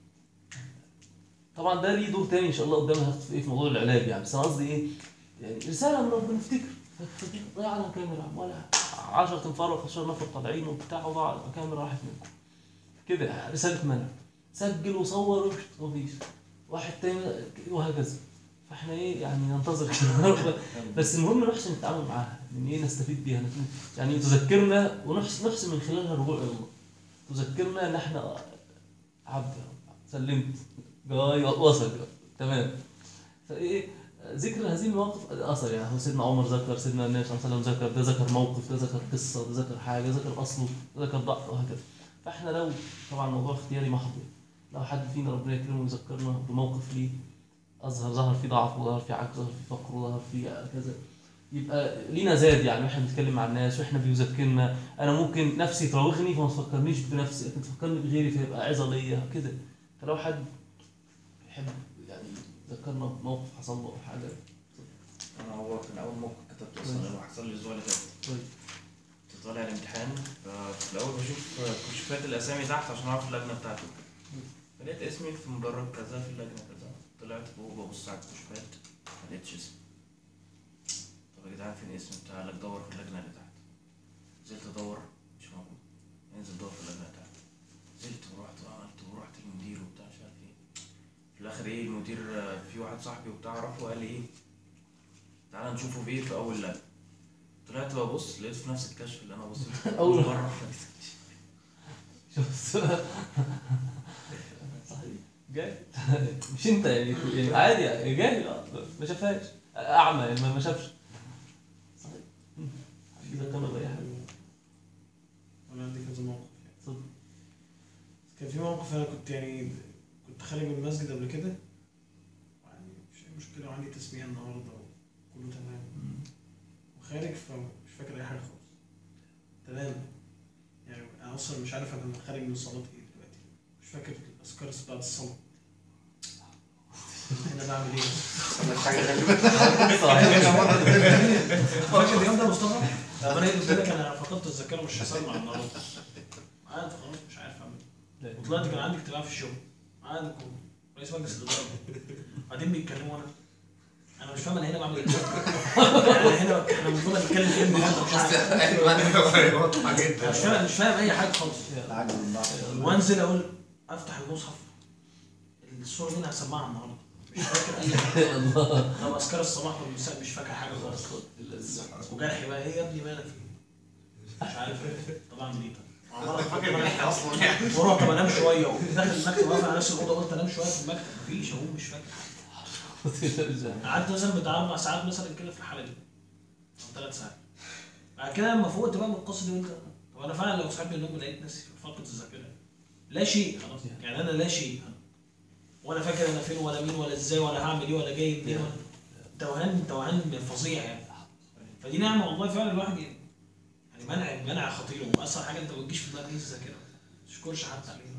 طبعا ده ليه دور تاني ان شاء الله قدام هاخد في ايه في موضوع العلاج يعني بس انا قصدي ايه يعني رساله من ربنا افتكر ضيعنا كاميرا ولا 10 انفار ولا 15 نفر طالعين وبتاع وضاع كاميرا راحت منكم كده رساله منع سجل وصور ومش مفيش واحد تاني وهكذا فاحنا ايه يعني ننتظر كده بس المهم نحسن التعامل معاها من ايه نستفيد بيها يعني تذكرنا ونحسن نحسن من خلالها الرجوع الى الله تذكرنا ان احنا عبد يا رب سلمت جاي وصل تمام فايه ذكر هذه المواقف اثر يعني هو سيدنا عمر ذكر سيدنا النبي صلى الله عليه وسلم ذكر ده ذكر موقف ده ذكر قصه ده ذكر حاجه ده ذكر اصله ده ذكر ضعف وهكذا فاحنا لو طبعا الموضوع اختياري محض لو حد فينا ربنا يكرمه ويذكرنا بموقف ليه اظهر ظهر فيه ضعف وظهر فيه عجز ظهر فيه فقر وظهر فيه كذا يبقى لينا زاد يعني واحنا بنتكلم مع الناس واحنا بيذكرنا انا ممكن نفسي تراوغني فما تفكرنيش بنفسي لكن تفكرني بغيري فيبقى عظه ليا كده فلو حد يحب يعني يذكرنا بموقف حصل له او حاجه انا هو كان اول موقف كتبته اصلا لما حصل لي الاسبوع اللي فات طيب كنت طالع الامتحان ففي الاول بشوف كشوفات الاسامي تحت عشان اعرف اللجنه بتاعتي فلقيت اسمي في مدرج كذا في اللجنه كذا طلعت فوق ببص على الكشوفات ما لقيتش اسمي طب يا جدعان فين اسمي بتاع قال لك دور في اللجنه اللي تحت نزلت ادور مش موجود انزل دور في اللجنه اللي تحت نزلت ورحت وعملت ورحت للمدير وبتاع مش عارف ايه في الاخر ايه المدير آه، في واحد صاحبي وبتاع اعرفه قال لي ايه تعالى نشوفه فين في اول لجنه طلعت ببص لقيت في نفس الكشف اللي انا بصيت أول مره شفت صحيح جاي مش انت يعني يعني عادي يعني جاهل اه ما شافهاش اعمى يعني ما ما شافش صحيح مم. حد يذكرنا باي حاجه انا عندي كذا موقف يعني اتفضل. كان في موقف انا كنت يعني كنت خارج من المسجد قبل كده يعني مش اي مشكله وعندي تسميع النهارده وكله تمام مم. وخارج فمش فاكر اي حاجه خالص تمام يعني انا اصلا مش عارف انا خارج من الصلاه ايه دلوقتي مش فاكر الاذكار بعد الصلاه انا بعمل ايه؟ حاجه غريبه فاكر اليوم ده مصطفى؟ طب انا قلت لك انا فقدت الذاكره مش هسمع النهارده قاعد خلاص مش عارف اعمل لا. إيه. وطلعت كان عندي اجتماع في الشغل قاعد رئيس مجلس الاداره بعدين بيتكلموا انا انا مش فاهم انا هنا بعمل ايه يعني هنا احنا المفروض نتكلم ايه النهارده مش عارف واضحه أنا جدا مش فاهم مش فاهم اي حاجه خالص العجل من بعض وانزل اقول افتح المصحف الصوره دي انا هسمعها النهارده مش فاكر اي حاجه الله طب اذكار الصباح والمساء مش فاكر حاجه خالص وجرحي بقى ايه يا ابني مالك فيه؟ مش عارف ايه طب اعمل ايه طب؟ عمال فاكر ان احنا اصلا يعني واروح طب انام شويه وداخل المكتب واقف على نفس الاوضه قلت انام شويه في المكتب مفيش اقوم مش فاكر قعدت مثلا بتاع اربع ساعات مثلا كده في الحاله دي او ثلاث ساعات بعد كده لما فوقت بقى من القصه دي قلت طب انا فعلا لو صحيت من النوم لقيت نفسي فقدت الذاكره لا شيء خلاص يعني انا لا شيء ولا فاكر انا فين ولا مين ولا ازاي ولا هعمل ايه ولا جاي منين ولا توهان توهان فظيع يعني فدي نعمه والله فعلا الواحد يعني يعني منع منع خطير واسهل حاجه انت ما تجيش في دماغك هي الذاكره ما تشكرش حد عليها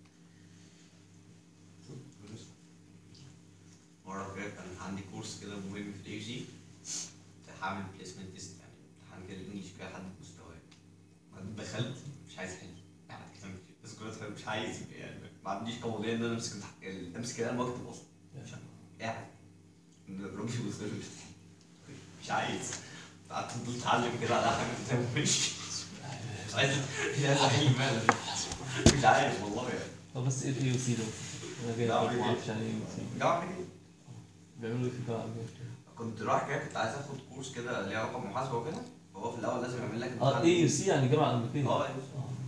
مرة كده كان عندي كورس كده مهم في الاي جي كنت هعمل بليسمنت تيست يعني امتحان كده الانجليش كده حد مستواي بعدين دخلت مش عايز احل قاعد كده بس كنت مش عايز يعني ما عنديش قابلية ان انا امسك الامتحان- امسك القلم واكتب اصلا مش عارف. قاعد الراجل بيبص لي مش عايز قعدت فضلت اتعلم كده على حاجه كده مش مش عايز مش عايز احل مالك مش عارف والله يعني طب بس ايه الاي يو سي ده؟ انا جاي لا، ما عادي. اعرفش يعني ايه يو سي جامعة كده بيعملوا ايه في الجامعه كنت رايح كده كنت عايز اخد كورس كده ليه علاقه بمحاسبه وكده فهو في الاول لازم يعمل لك اه امتحان. اي يو سي يعني جامعه امريكيه اه أيوة.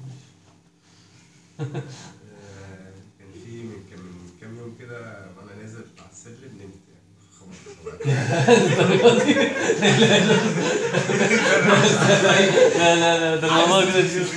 آه، كان في من كام من كام يوم كده وانا نازل على السلم نمت يعني خبطت لا لا لا ده الموضوع كده جديد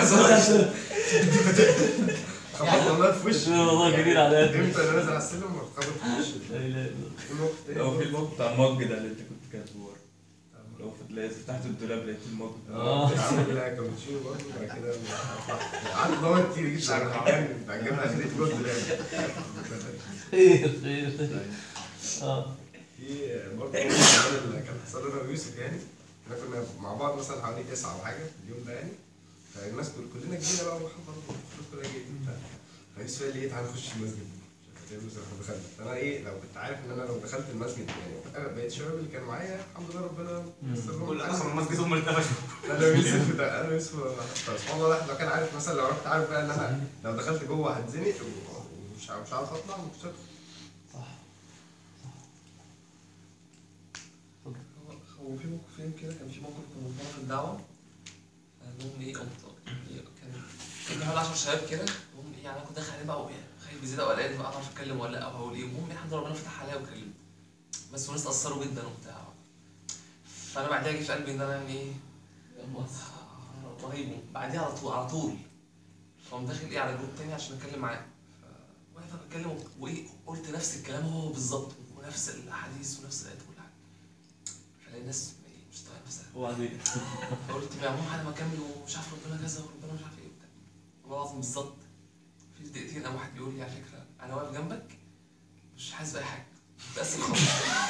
خبطت والله في وشي ده الموضوع جديد على قد نمت انا نازل على السلم ورحت خبط في وشي لا اله الا في موقف تاني لو في الموقف بتاع المج ده اللي انت كنت كاتبه ورا. لو فتلاقي فتحت الدولاب لقيت المج آه. عامل كابتشينو برضه بعد كده قعدت ادور كتير جيت على المكان بتاع الجبنه خليت جوه الدولاب خير خير خير اه في برضه كان كان حصل لنا ويوسف يعني احنا كنا مع بعض مثلا حوالي تسعه او حاجه في اليوم ده يعني فالناس كل كلنا جينا بقى وحضر كلنا جايين وبتاع فيوسف قال لي ايه تعالى نخش المسجد مش عارف ايه مثلا دخلنا فانا ايه لو كنت عارف ان انا لو دخلت المسجد يعني بقيت الشباب اللي كانوا معايا الحمد لله ربنا يسر لهم كل الحال. اصلا المسجد هم اللي اتقفشوا انا يوسف ده انا يوسف فسبحان الله الواحد لو كان عارف مثلا لو رحت عارف بقى ان انا لو دخلت جوه هتزنق ومش مش عارف اطلع مش هطلع. صح هو هو في موقفين كده كان في موقف كنا بنتمرن في الدعوة المهم ايه قمت إيه، كان كان حوالي 10 شباب كده المهم ايه يعني انا كنت داخل عليه بقى وإيه، خايف بزيادة وقلقان بقى اعرف اتكلم ولا لا او هقول ايه المهم إيه، الحمد لله ربنا فتح عليا وكلمت بس والناس اتأثروا جدا وبتاع فانا بعدها جه في قلبي ان انا يعني ايه آه، رهيب بعديها على طول على طول فقمت داخل ايه على جروب تاني عشان اتكلم معاه فواقف بتكلم وايه قلت نفس الكلام هو بالظبط ونفس الاحاديث ونفس الايات وكل حاجه فلاقي الناس إيه، مش طايقه نفسها وبعدين فقلت يا عمو حد ما اكمل ومش عارف ربنا كذا وربنا مش عارف ايه وبتاع والله العظيم بالظبط في دقيقتين قام واحد بيقول لي على فكره انا واقف جنبك مش حاسس باي حاجه متأثر خالص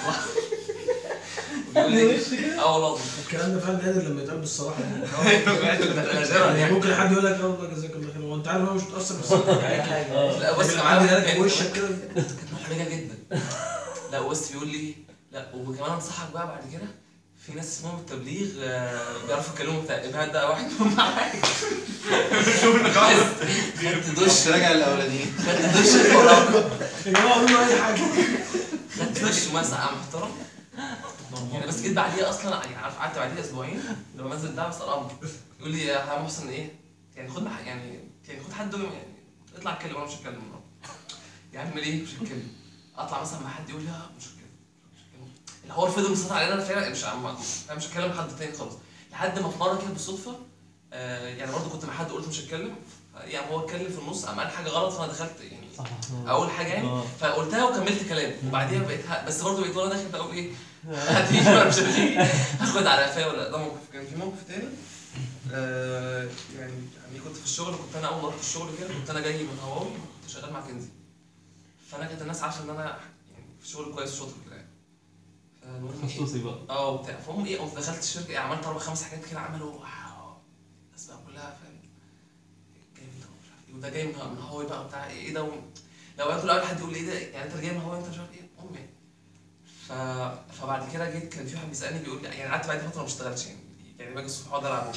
بيقول لي اه والله العظيم الكلام ده فعلا نادر لما يتقال بالصراحه يعني نادراً يعني يعني. ممكن حد يقول لك اه والله جزاك الله خير هو انت عارف ان هو مش متاثر بالصراحه اي حاجه لا بس لما كمان حد قالك في كان- وشك كده كانت محرجه جدا لا وسط بيقول لي لا وكمان انصحك بقى بعد كده في ناس اسمهم التبليغ آه، بيعرفوا يتكلموا بتاع ابهات ده واحد منهم معاك شوف النقاش خدت دش راجع الاولانيين خدت دش وراكم يا جماعه قولوا له اي حاجه خدت دش مسقعه محترم يعني بس جيت بعديها اصلا يعني عارف قعدت بعديها اسبوعين لما بنزل الدعوه اسال امر يقول لي يا محسن ايه يعني خد مح- يعني يعني خد حد يعني اطلع اتكلم انا مش هتكلم النهارده يا عم ليه مش هتكلم اطلع مثلا مع حد يقول لي اه مش هتكلم مش هتكلم الحوار فضل مسيطر علينا انا فعلا مش عم انا مش هتكلم حد تاني خالص لحد ما في مره كده بالصدفه آه يعني برضه كنت مع حد قلت مش هتكلم يعني هو اتكلم في النص قام قال حاجه غلط فانا دخلت يعني صح اول حاجه يعني اه فقلتها وكملت كلام وبعديها بقيت ه- بس برضه بقيت وانا داخل بقول ايه هتيجي ولا مش هتيجي هاخد على قفايا ولا لا. ده موقف كان في موقف تاني آه يعني يعني كنت في الشغل كنت انا اول ما رحت الشغل كده كنت انا جاي من هواوي كنت شغال مع كنزي فانا كانت الناس عارفه ان انا يعني في الشغل كويس وشاطر كده يعني فالمهم إيه، تخصصي بقى اه وبتاع فهم ايه قمت دخلت الشركه إيه عملت اربع خمس حاجات كده عملوا واو الناس بقى كلها فاهم جاي من هواوي مش عارف ايه وده جاي من من هواوي بقى بتاع ايه إيه ده و- لو بقى كل اول حد يقول لي ايه ده يعني انت جاي من هواوي انت مش عارف ايه المهم يعني ف... فبعد كده جيت كان في واحد بيسالني بيقول لي يعني قعدت بعد فتره ما اشتغلتش يعني يعني باجي الصبح اقعد العب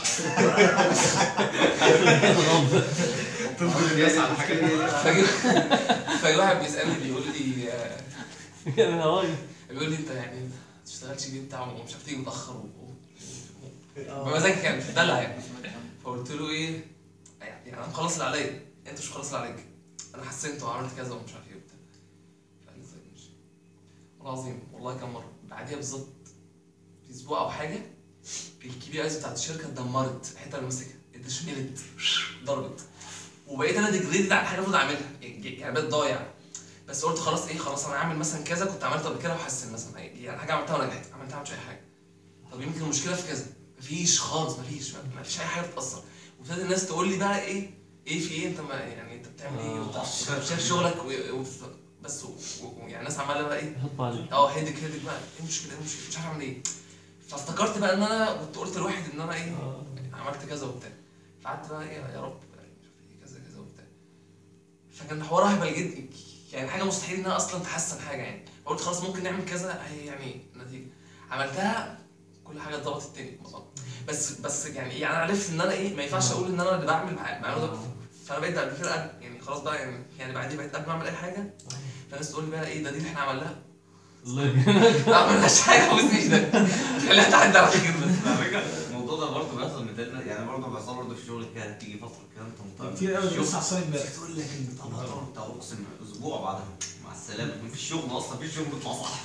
تفضل الناس على حاجه فجي فجي واحد بيسالني بيقول لي آه، يا من هواي بيقول لي انت يعني ما تشتغلش ليه بتاع ومش عارف تيجي متاخر و... و- بمزاجك يعني في الدلع يعني فقلت له ايه يعني انا مخلص اللي عليا انت مش مخلص اللي عليك انا حسنت وعملت كذا ومش عارف ايه وبتاع فقال لي طيب ماشي والله العظيم والله كم مره بعديها بالظبط في اسبوع او حاجه الكي بي ايز بتاعت الشركه اتدمرت الحته اللي ماسكها اتشملت ضربت وبقيت انا ديجريدد على حاجه المفروض اعملها يعني بقيت ضايع بس قلت خلاص ايه خلاص انا هعمل مثلا كذا كنت عملته قبل كده وحسن مثلا يعني حاجه عملتها ونجحت عملتها ما عملتش اي حاجه طب يمكن المشكله في كذا مفيش خالص مفيش مفيش اي حاجه بتاثر وابتدت الناس تقول لي بقى ايه ايه في ايه انت ما يعني انت بتعمل ايه آه. وبتاع شايف شغلك و- و- بس و- و- يعني الناس عماله بقى ايه يحط عليك اه هيدك هيدك بقى ايه المشكله ايه المشكله مش عارف اعمل ايه فافتكرت بقى ان انا كنت قلت لواحد ان انا ايه اه عملت كذا وبتاع فقعدت بقى ايه يا رب يعني مش عارف ايه كذا كذا وبتاع فكان حوار اهبل جدا يعني حاجه مستحيل انها اصلا تحسن حاجه يعني فقلت خلاص ممكن نعمل كذا هي يعني نتيجه عملتها كل حاجه اتظبطت تاني بس بس يعني ايه يعني انا عرفت ان انا ايه ما ينفعش اقول ان انا اللي بعمل مع- بعمله ده فانا بقيت قبل كده قبل- يعني خلاص بقى يعني يعني بعدين بقيت قبل ما اعمل اي حاجه فالناس تقول لي بقى ايه ده دي اللي احنا عملناها الله يجزاك ما عملناش حاجه بص ايدك خليها تعدي على خير بس على فكره الموضوع ده برضه بيحصل مثلنا يعني برضه بيحصل برضه في شغل كده تيجي فتره كده انت مطالب كتير قوي الشغل. لسه عصام امبارح تقول لك ان طب طب انت اقسم اسبوع بعدها مع السلامه مفيش شغل اصلا مفيش شغل بيطلع صح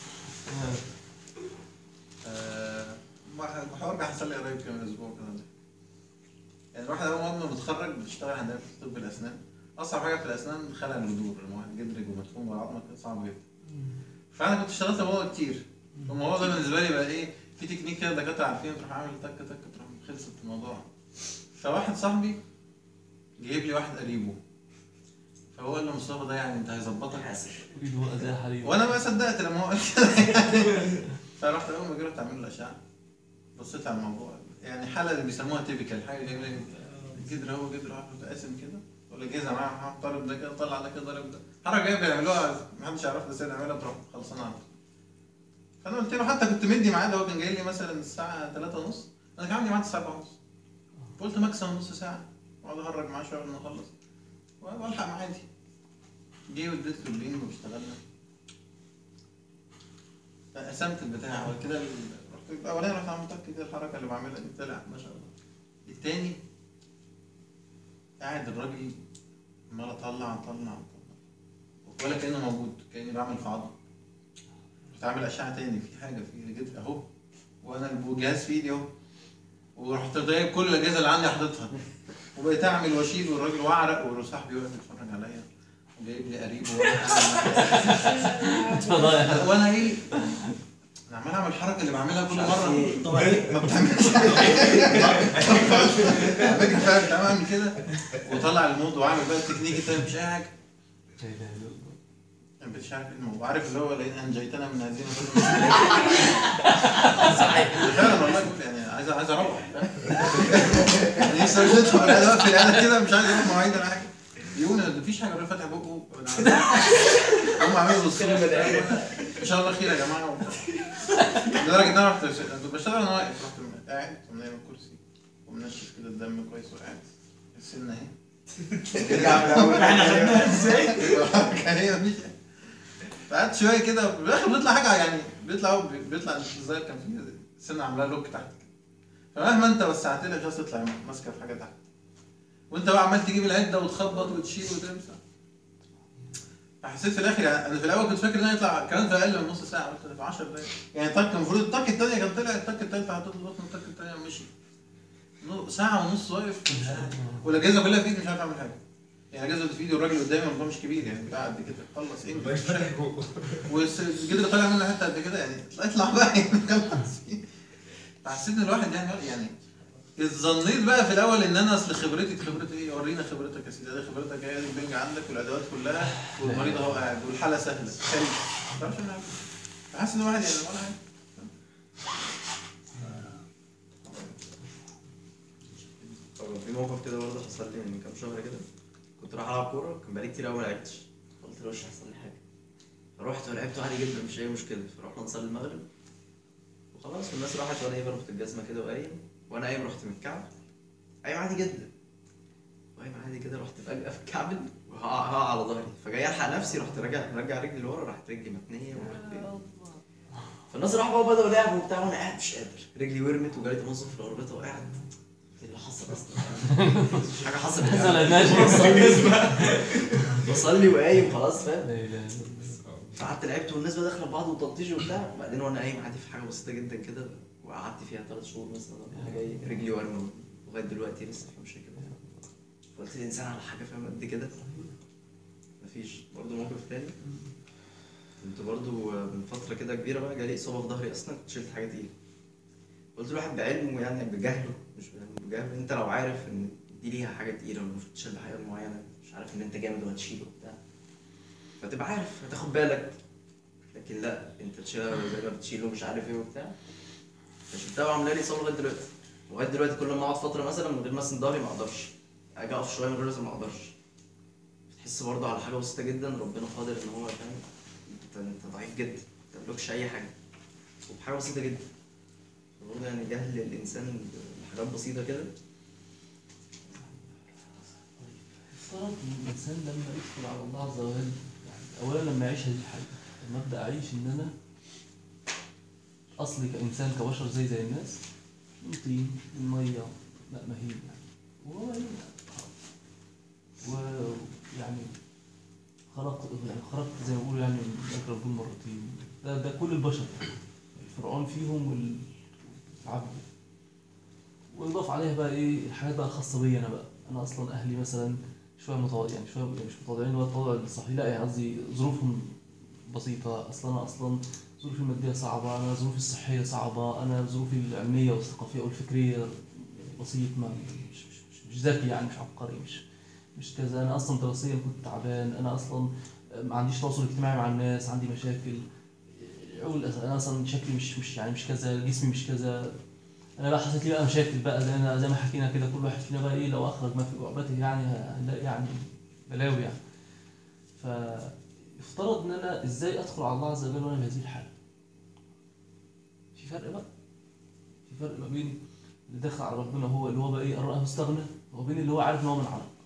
آه، واحد- الحوار بيحصل لي قريب كده من اسبوع كده يعني الواحد اول ما بيتخرج بيشتغل عندنا في طب الاسنان اصعب حاجه في الاسنان خلع الجذور لما واحد جدرج ومدفون والعظمه كده صعب جدا فانا كنت اشتغلت موضوع كتير الموضوع ده بالنسبه لي بقى ايه في تكنيك كده دكاتره عارفين تروح عامل تك تك تروح خلصت الموضوع فواحد صاحبي جايب لي واحد قريبه فهو قال له مصطفى ده يعني انت هيظبطك اريد اداء حريم وانا ما صدقت لما هو قال كده يعني فرحت اول ما جربت اعمل له اشعه بصيت على الموضوع يعني حاله اللي بيسموها تيبيكال حاجه جايه لي جدر هو جدر واحد قاسم كده ولا جيزه معاه ضارب ده كده طلع ده كده ضارب ده حركه جايه بيعملوها محدش يعرفها ازاي نعملها تروح خلصانه عنده فانا قلت له حتى كنت مدي ميعاد هو كان جاي لي مثلا الساعه 3 ونص انا كان عندي ميعاد الساعه 4 ونص قلت ماكسيموم نص ساعه واقعد اهرج معاه شويه لما اخلص والحق معادي جه واديت له اللين واشتغلنا قسمت البتاع وبعد كده ال- رحت الاولاني رحت عملت كده الحركه اللي بعملها دي طلع ما شاء الله التاني قاعد الراجل عمال اطلع اطلع اطلع ولا كانه موجود كاني بعمل في عظم رحت عامل اشعه تاني في حاجه في جد اهو وانا الجهاز في ايدي اهو ورحت جايب كل الاجهزه اللي عندي حاططها وبقيت اعمل واشيل والراجل واعرق وصاحبي واقف يتفرج عليا وجايب لي قريب فضايح وانا ايه انا عمال اعمل الحركه اللي بعملها كل مره طبعا ما بتعملش على فكره فعلا كنت اعمل كده وطلع المود واعمل بقى التكنيك التاني مش اي حاجه لا اله الا الله انا مش عارف ايه الموضوع عارف اللي هو لقيت انجيتنا من هذه فعلا والله كنت يعني عايز عايز اروح يعني نفسي اشوف انا قاعد واقف انا كده مش عايز اروح مواعيد ولا حاجه يقول مفيش حاجه الراجل فاتح بقه هم عاملين بالصوت ان شاء الله خير يا جماعه لدرجه ان انا رحت كنت بشتغل انا واقف رحت قاعد ومنام الكرسي ومنشف كده الدم كويس وقاعد السنه اهي احنا خدناها ازاي؟ كان هي مفيش فقعدت شويه كده في الاخر بيطلع حاجه يعني بيطلع هو بيطلع الظاهر كان في سنه عاملاه لوك تحت كده فمهما انت وسعت لها مش عايز تطلع ماسكه في حاجه تحت وانت بقى عمال تجيب العده وتخبط وتشيل وتمسح فحسيت في الاخر يعني انا في الاول كنت فاكر ان انا يطلع كمان في اقل من نص ساعه قلت في 10 دقايق يعني التك المفروض التك الثانيه كان طلع التك الثالثه حطيت البطن التك الثانيه مشي نو- ساعه ونص واقف مش عارف. والاجهزه كلها في ايدي مش عارف اعمل حاجه يعني الاجهزه اللي في ايدي والراجل قدامي الموضوع مش كبير يعني بتاع قد كده خلص ايه الله يبارك والجدر طالع منه حته قد كده يعني اطلع بقى يعني خلاص فحسيت ان الواحد يعني يعني ظنيت بقى في الاول ان انا اصل خبرتي خبرتي ايه ورينا خبرتك يا سيدي ده خبرتك هي دي البنج عندك والادوات كلها والمريض اهو قاعد والحاله سهله خارج ما تعرفش انا فحاسس ان الواحد يعني ولا حاجه طبعا في موقف كده برضه حصل لي من كام شهر كده كنت رايح العب كوره كان بقالي كتير قوي ما لعبتش قلت له مش هيحصل لي حاجه فرحت ولعبت عادي جدا مش اي مشكله فرحنا نصلي المغرب وخلاص والناس راحت وانا ايه رحت الجزمه كده وقايم وانا قايم رحت من الكعب قايم عادي جدا قايم عادي كده رحت فجاه في الكعب وهقع هقع على ظهري فجاي الحق نفسي رحت راجع مرجع رجلي لورا راحت رجلي متنيه ورحت إيه. فالناس راحوا بقى بدأوا لعب وبتاع وانا قاعد مش قادر رجلي ورمت وجالي تنظف في الاربطه وقاعد ايه اللي حصل اصلا مش حاجه حصلت حصل ماشي بصلي بصلي وقايم خلاص فاهم لا اله الا الله فقعدت لعبت والناس بقى داخله في بعض وتلطيش وبتاع وبعدين وانا قايم عادي في حاجه بسيطه جدا كده وقعدت فيها ثلاث شهور مثلا ولا حاجه إيه، رجلي ورمه لغايه دلوقتي لسه في مشاكل فقلت الانسان على حاجه فاهم قد كده مفيش برضه موقف تاني كنت برضه من فتره كده كبيره بقى جالي اصابه في ظهري اصلا كنت شلت حاجه تقيله قلت الواحد بعلمه يعني بجهله مش يعني بجهله انت لو عارف ان دي ليها حاجه تقيله والمفروض تشيل حاجه معينه مش عارف ان انت جامد وهتشيله وبتاع فتبقى عارف هتاخد بالك لكن لا انت تشيلها زي ما بتشيله مش عارف ايه وبتاع فشلتها وعامله لي اصابه لغايه دلوقتي لغايه دلوقتي كل ما اقعد فتره مثلا من غير ما اسند ظهري ما اقدرش اجي اقف شويه من غير ما اقدرش تحس برضه على حاجه بسيطه جدا ربنا قادر ان هو فاهم انت انت ضعيف جدا ما تملكش اي حاجه وبحاجه بسيطه جدا برضه يعني جهل الانسان بحاجات بسيطه كده يفترض ان الانسان لما يدخل على الله عز وجل يعني اولا لما يعيش هذه الحياه لما ابدا اعيش ان انا اصلي كانسان كبشر زي زي الناس من طين من ميه لا مهين يعني وهو مهين ويعني خلق يعني خرجت زي ما بيقولوا يعني من اكرم دول مرتين ده ده كل البشر الفرعون فيهم والعبد ويضاف عليها بقى ايه الحاجات بقى الخاصه بيا انا بقى انا اصلا اهلي مثلا شويه متواضع يعني شويه مش متواضعين ولا التواضع الصحيح لا يعني قصدي ظروفهم بسيطه اصلا انا اصلا ظروفي الماديه صعبه انا ظروفي الصحيه صعبه انا ظروفي العلميه والثقافيه والفكريه بسيط ما مش مش مش, مش ذكي يعني مش عبقري مش مش كذا انا اصلا دراسيا كنت تعبان انا اصلا ما عنديش تواصل اجتماعي مع الناس عندي مشاكل عقول انا اصلا شكلي مش مش يعني مش كذا جسمي مش كذا انا بقى حصلت لي بقى مشاكل بقى زي ما زي ما حكينا كده كل واحد فينا بقى ايه لو اخرج ما في جعبته يعني هنلاقي يعني بلاوي يعني فافترض ان انا ازاي ادخل على الله عز وجل وانا بهذه الحاله في فرق بقى في فرق ما بين اللي دخل على ربنا هو اللي هو بقى ايه رآه استغنى وبين اللي هو عارف ان هو من علق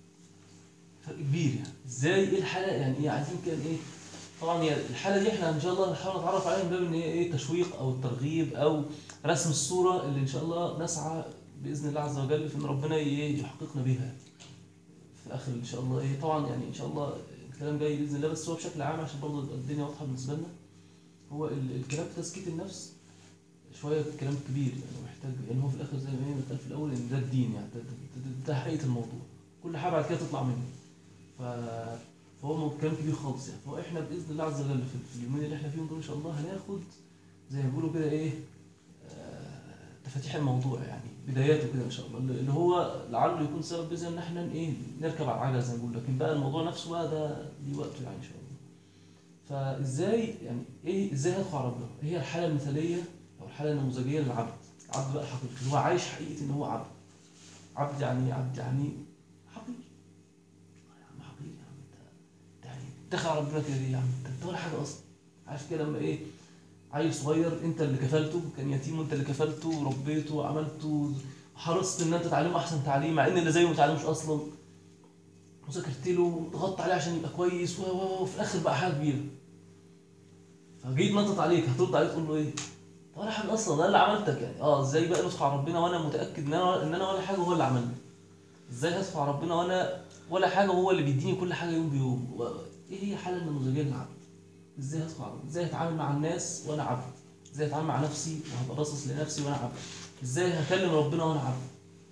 فرق كبير يعني ازاي ايه الحاله يعني ايه عايزين كان ايه طبعا هي الحاله دي احنا ان شاء الله نحاول نتعرف عليها من باب ان هي ايه تشويق او الترغيب او رسم الصوره اللي ان شاء الله نسعى باذن الله عز وجل في ان ربنا ايه يحققنا بيها في اخر ان شاء الله ايه طبعا يعني ان شاء الله الكلام جاي باذن الله بس هو بشكل عام عشان برضه تبقى الدنيا واضحه بالنسبه لنا هو ال- الكلام في تزكيه النفس شويه كلام كبير يعني محتاج يعني هو في الاخر زي ما هي بتقال في الاول ان ده الدين يعني ده, ده, ده, ده, ده حقيقه الموضوع كل حاجه بعد كده تطلع منه ف فهو مو- كلام كبير خالص يعني فهو احنا باذن الله عز وجل في في اليومين اللي احنا فيهم دول ان شاء الله هناخد زي ما بيقولوا كده ايه آه، تفاتيح الموضوع يعني بداياته كده ان شاء الله اللي اللي هو لعله يكون سبب باذن ان احنا ايه نركب على العجله زي ما بيقولوا لكن بقى الموضوع نفسه بقى ده ليه وقته يعني ان شاء الله فازاي يعني ايه ازاي هدخل على ربنا؟ ايه هي الحاله المثاليه او الحاله النموذجيه للعبد؟ العبد بقى حقيقي اللي هو عايش حقيقه ان هو عبد عبد يعني إيه عبد يعني حقيقي يا عم حقيقي يا عم انت يعني دخل على ربنا كده ليه يا عم انت انت ولا حاجه اصلا عارف كده لما ايه عيل صغير انت اللي كفلته كان يتيم وانت اللي كفلته وربيته وعملته حرصت ان انت تعلمه احسن تعليم مع ان اللي زيه ما تعلمش اصلا وذاكرت له ضغطت عليه عشان يبقى كويس و و وفي الاخر بقى حاجه كبيره فجيت نطط عليك هترد عليه تقول له ايه؟ انت ولا حاجه اصلا انا اللي عملتك يعني اه ازاي بقى ندخل على ربنا وانا متاكد ان انا ان انا ولا حاجه وهو اللي عملني ازاي هدخل على ربنا وانا ولا حاجه وهو اللي بيديني كل حاجه يوم بيوم و- ايه هي الحاله النموذجيه للعبد ازاي هدخل على ربنا ازاي هتعامل مع الناس وانا عبد ازاي هتعامل مع نفسي وهبقى باصص لنفسي وانا عبد ازاي هكلم ربنا وانا عبد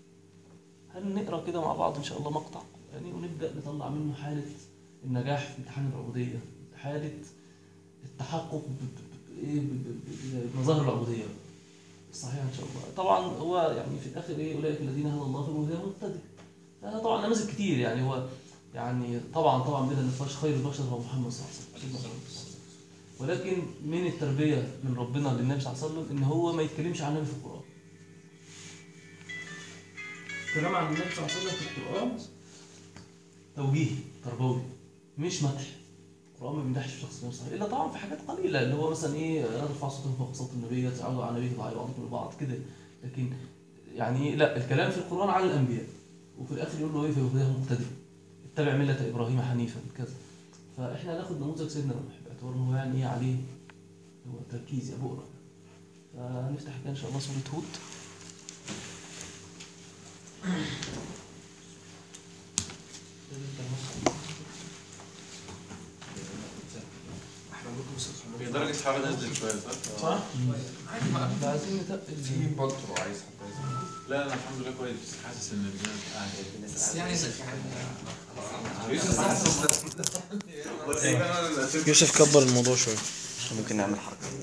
هنقرا كده مع بعض ان شاء الله مقطع يعني ونبدا نطلع منه حاله النجاح في امتحان العبوديه حاله التحقق ب- ب- ب- إيه ب- ب- بمظاهر العبوديه صحيح ان شاء الله طبعا هو يعني في الاخر ايه اولئك الذين هدى الله فبهداهم مقتدي هذا طبعا نماذج كتير يعني هو يعني طبعا طبعا بلا نقاش خير البشر هو محمد صلى الله عليه وسلم ولكن من التربيه من ربنا للنبي صلى الله عليه وسلم ان هو ما يتكلمش عن النبي في القران الكلام عن النبي صلى الله عليه وسلم في القران توجيهي تربوي مش مدح القرآن ما بيمدحش الشخص نفسه الا طبعا في حاجات قليله اللي هو مثلا ايه لا ترفع صوتكم فوق صوت النبي تعالوا على النبي ضعي بعضكم لبعض كده لكن يعني لا الكلام في القرآن على الانبياء وفي الاخر يقول له ايه فيهديهم مقتدي اتبع مله ابراهيم حنيفا كذا فاحنا هناخد نموذج سيدنا نوح باعتبار ان هو يعني ايه عليه هو تركيز يا بؤره فهنفتح كده ان شاء الله سوره هود احنا ممكن نصحى هي درجة الحرارة نزلت شوية صح؟ صح؟ عادي بقى احنا عايزين نتقل في بلطو عايز حد عايز لا أنا الحمد لله كويس بس حاسس إن الدنيا قاعدة بس يعني يعني يوسف كبر الموضوع شوية ممكن نعمل حركه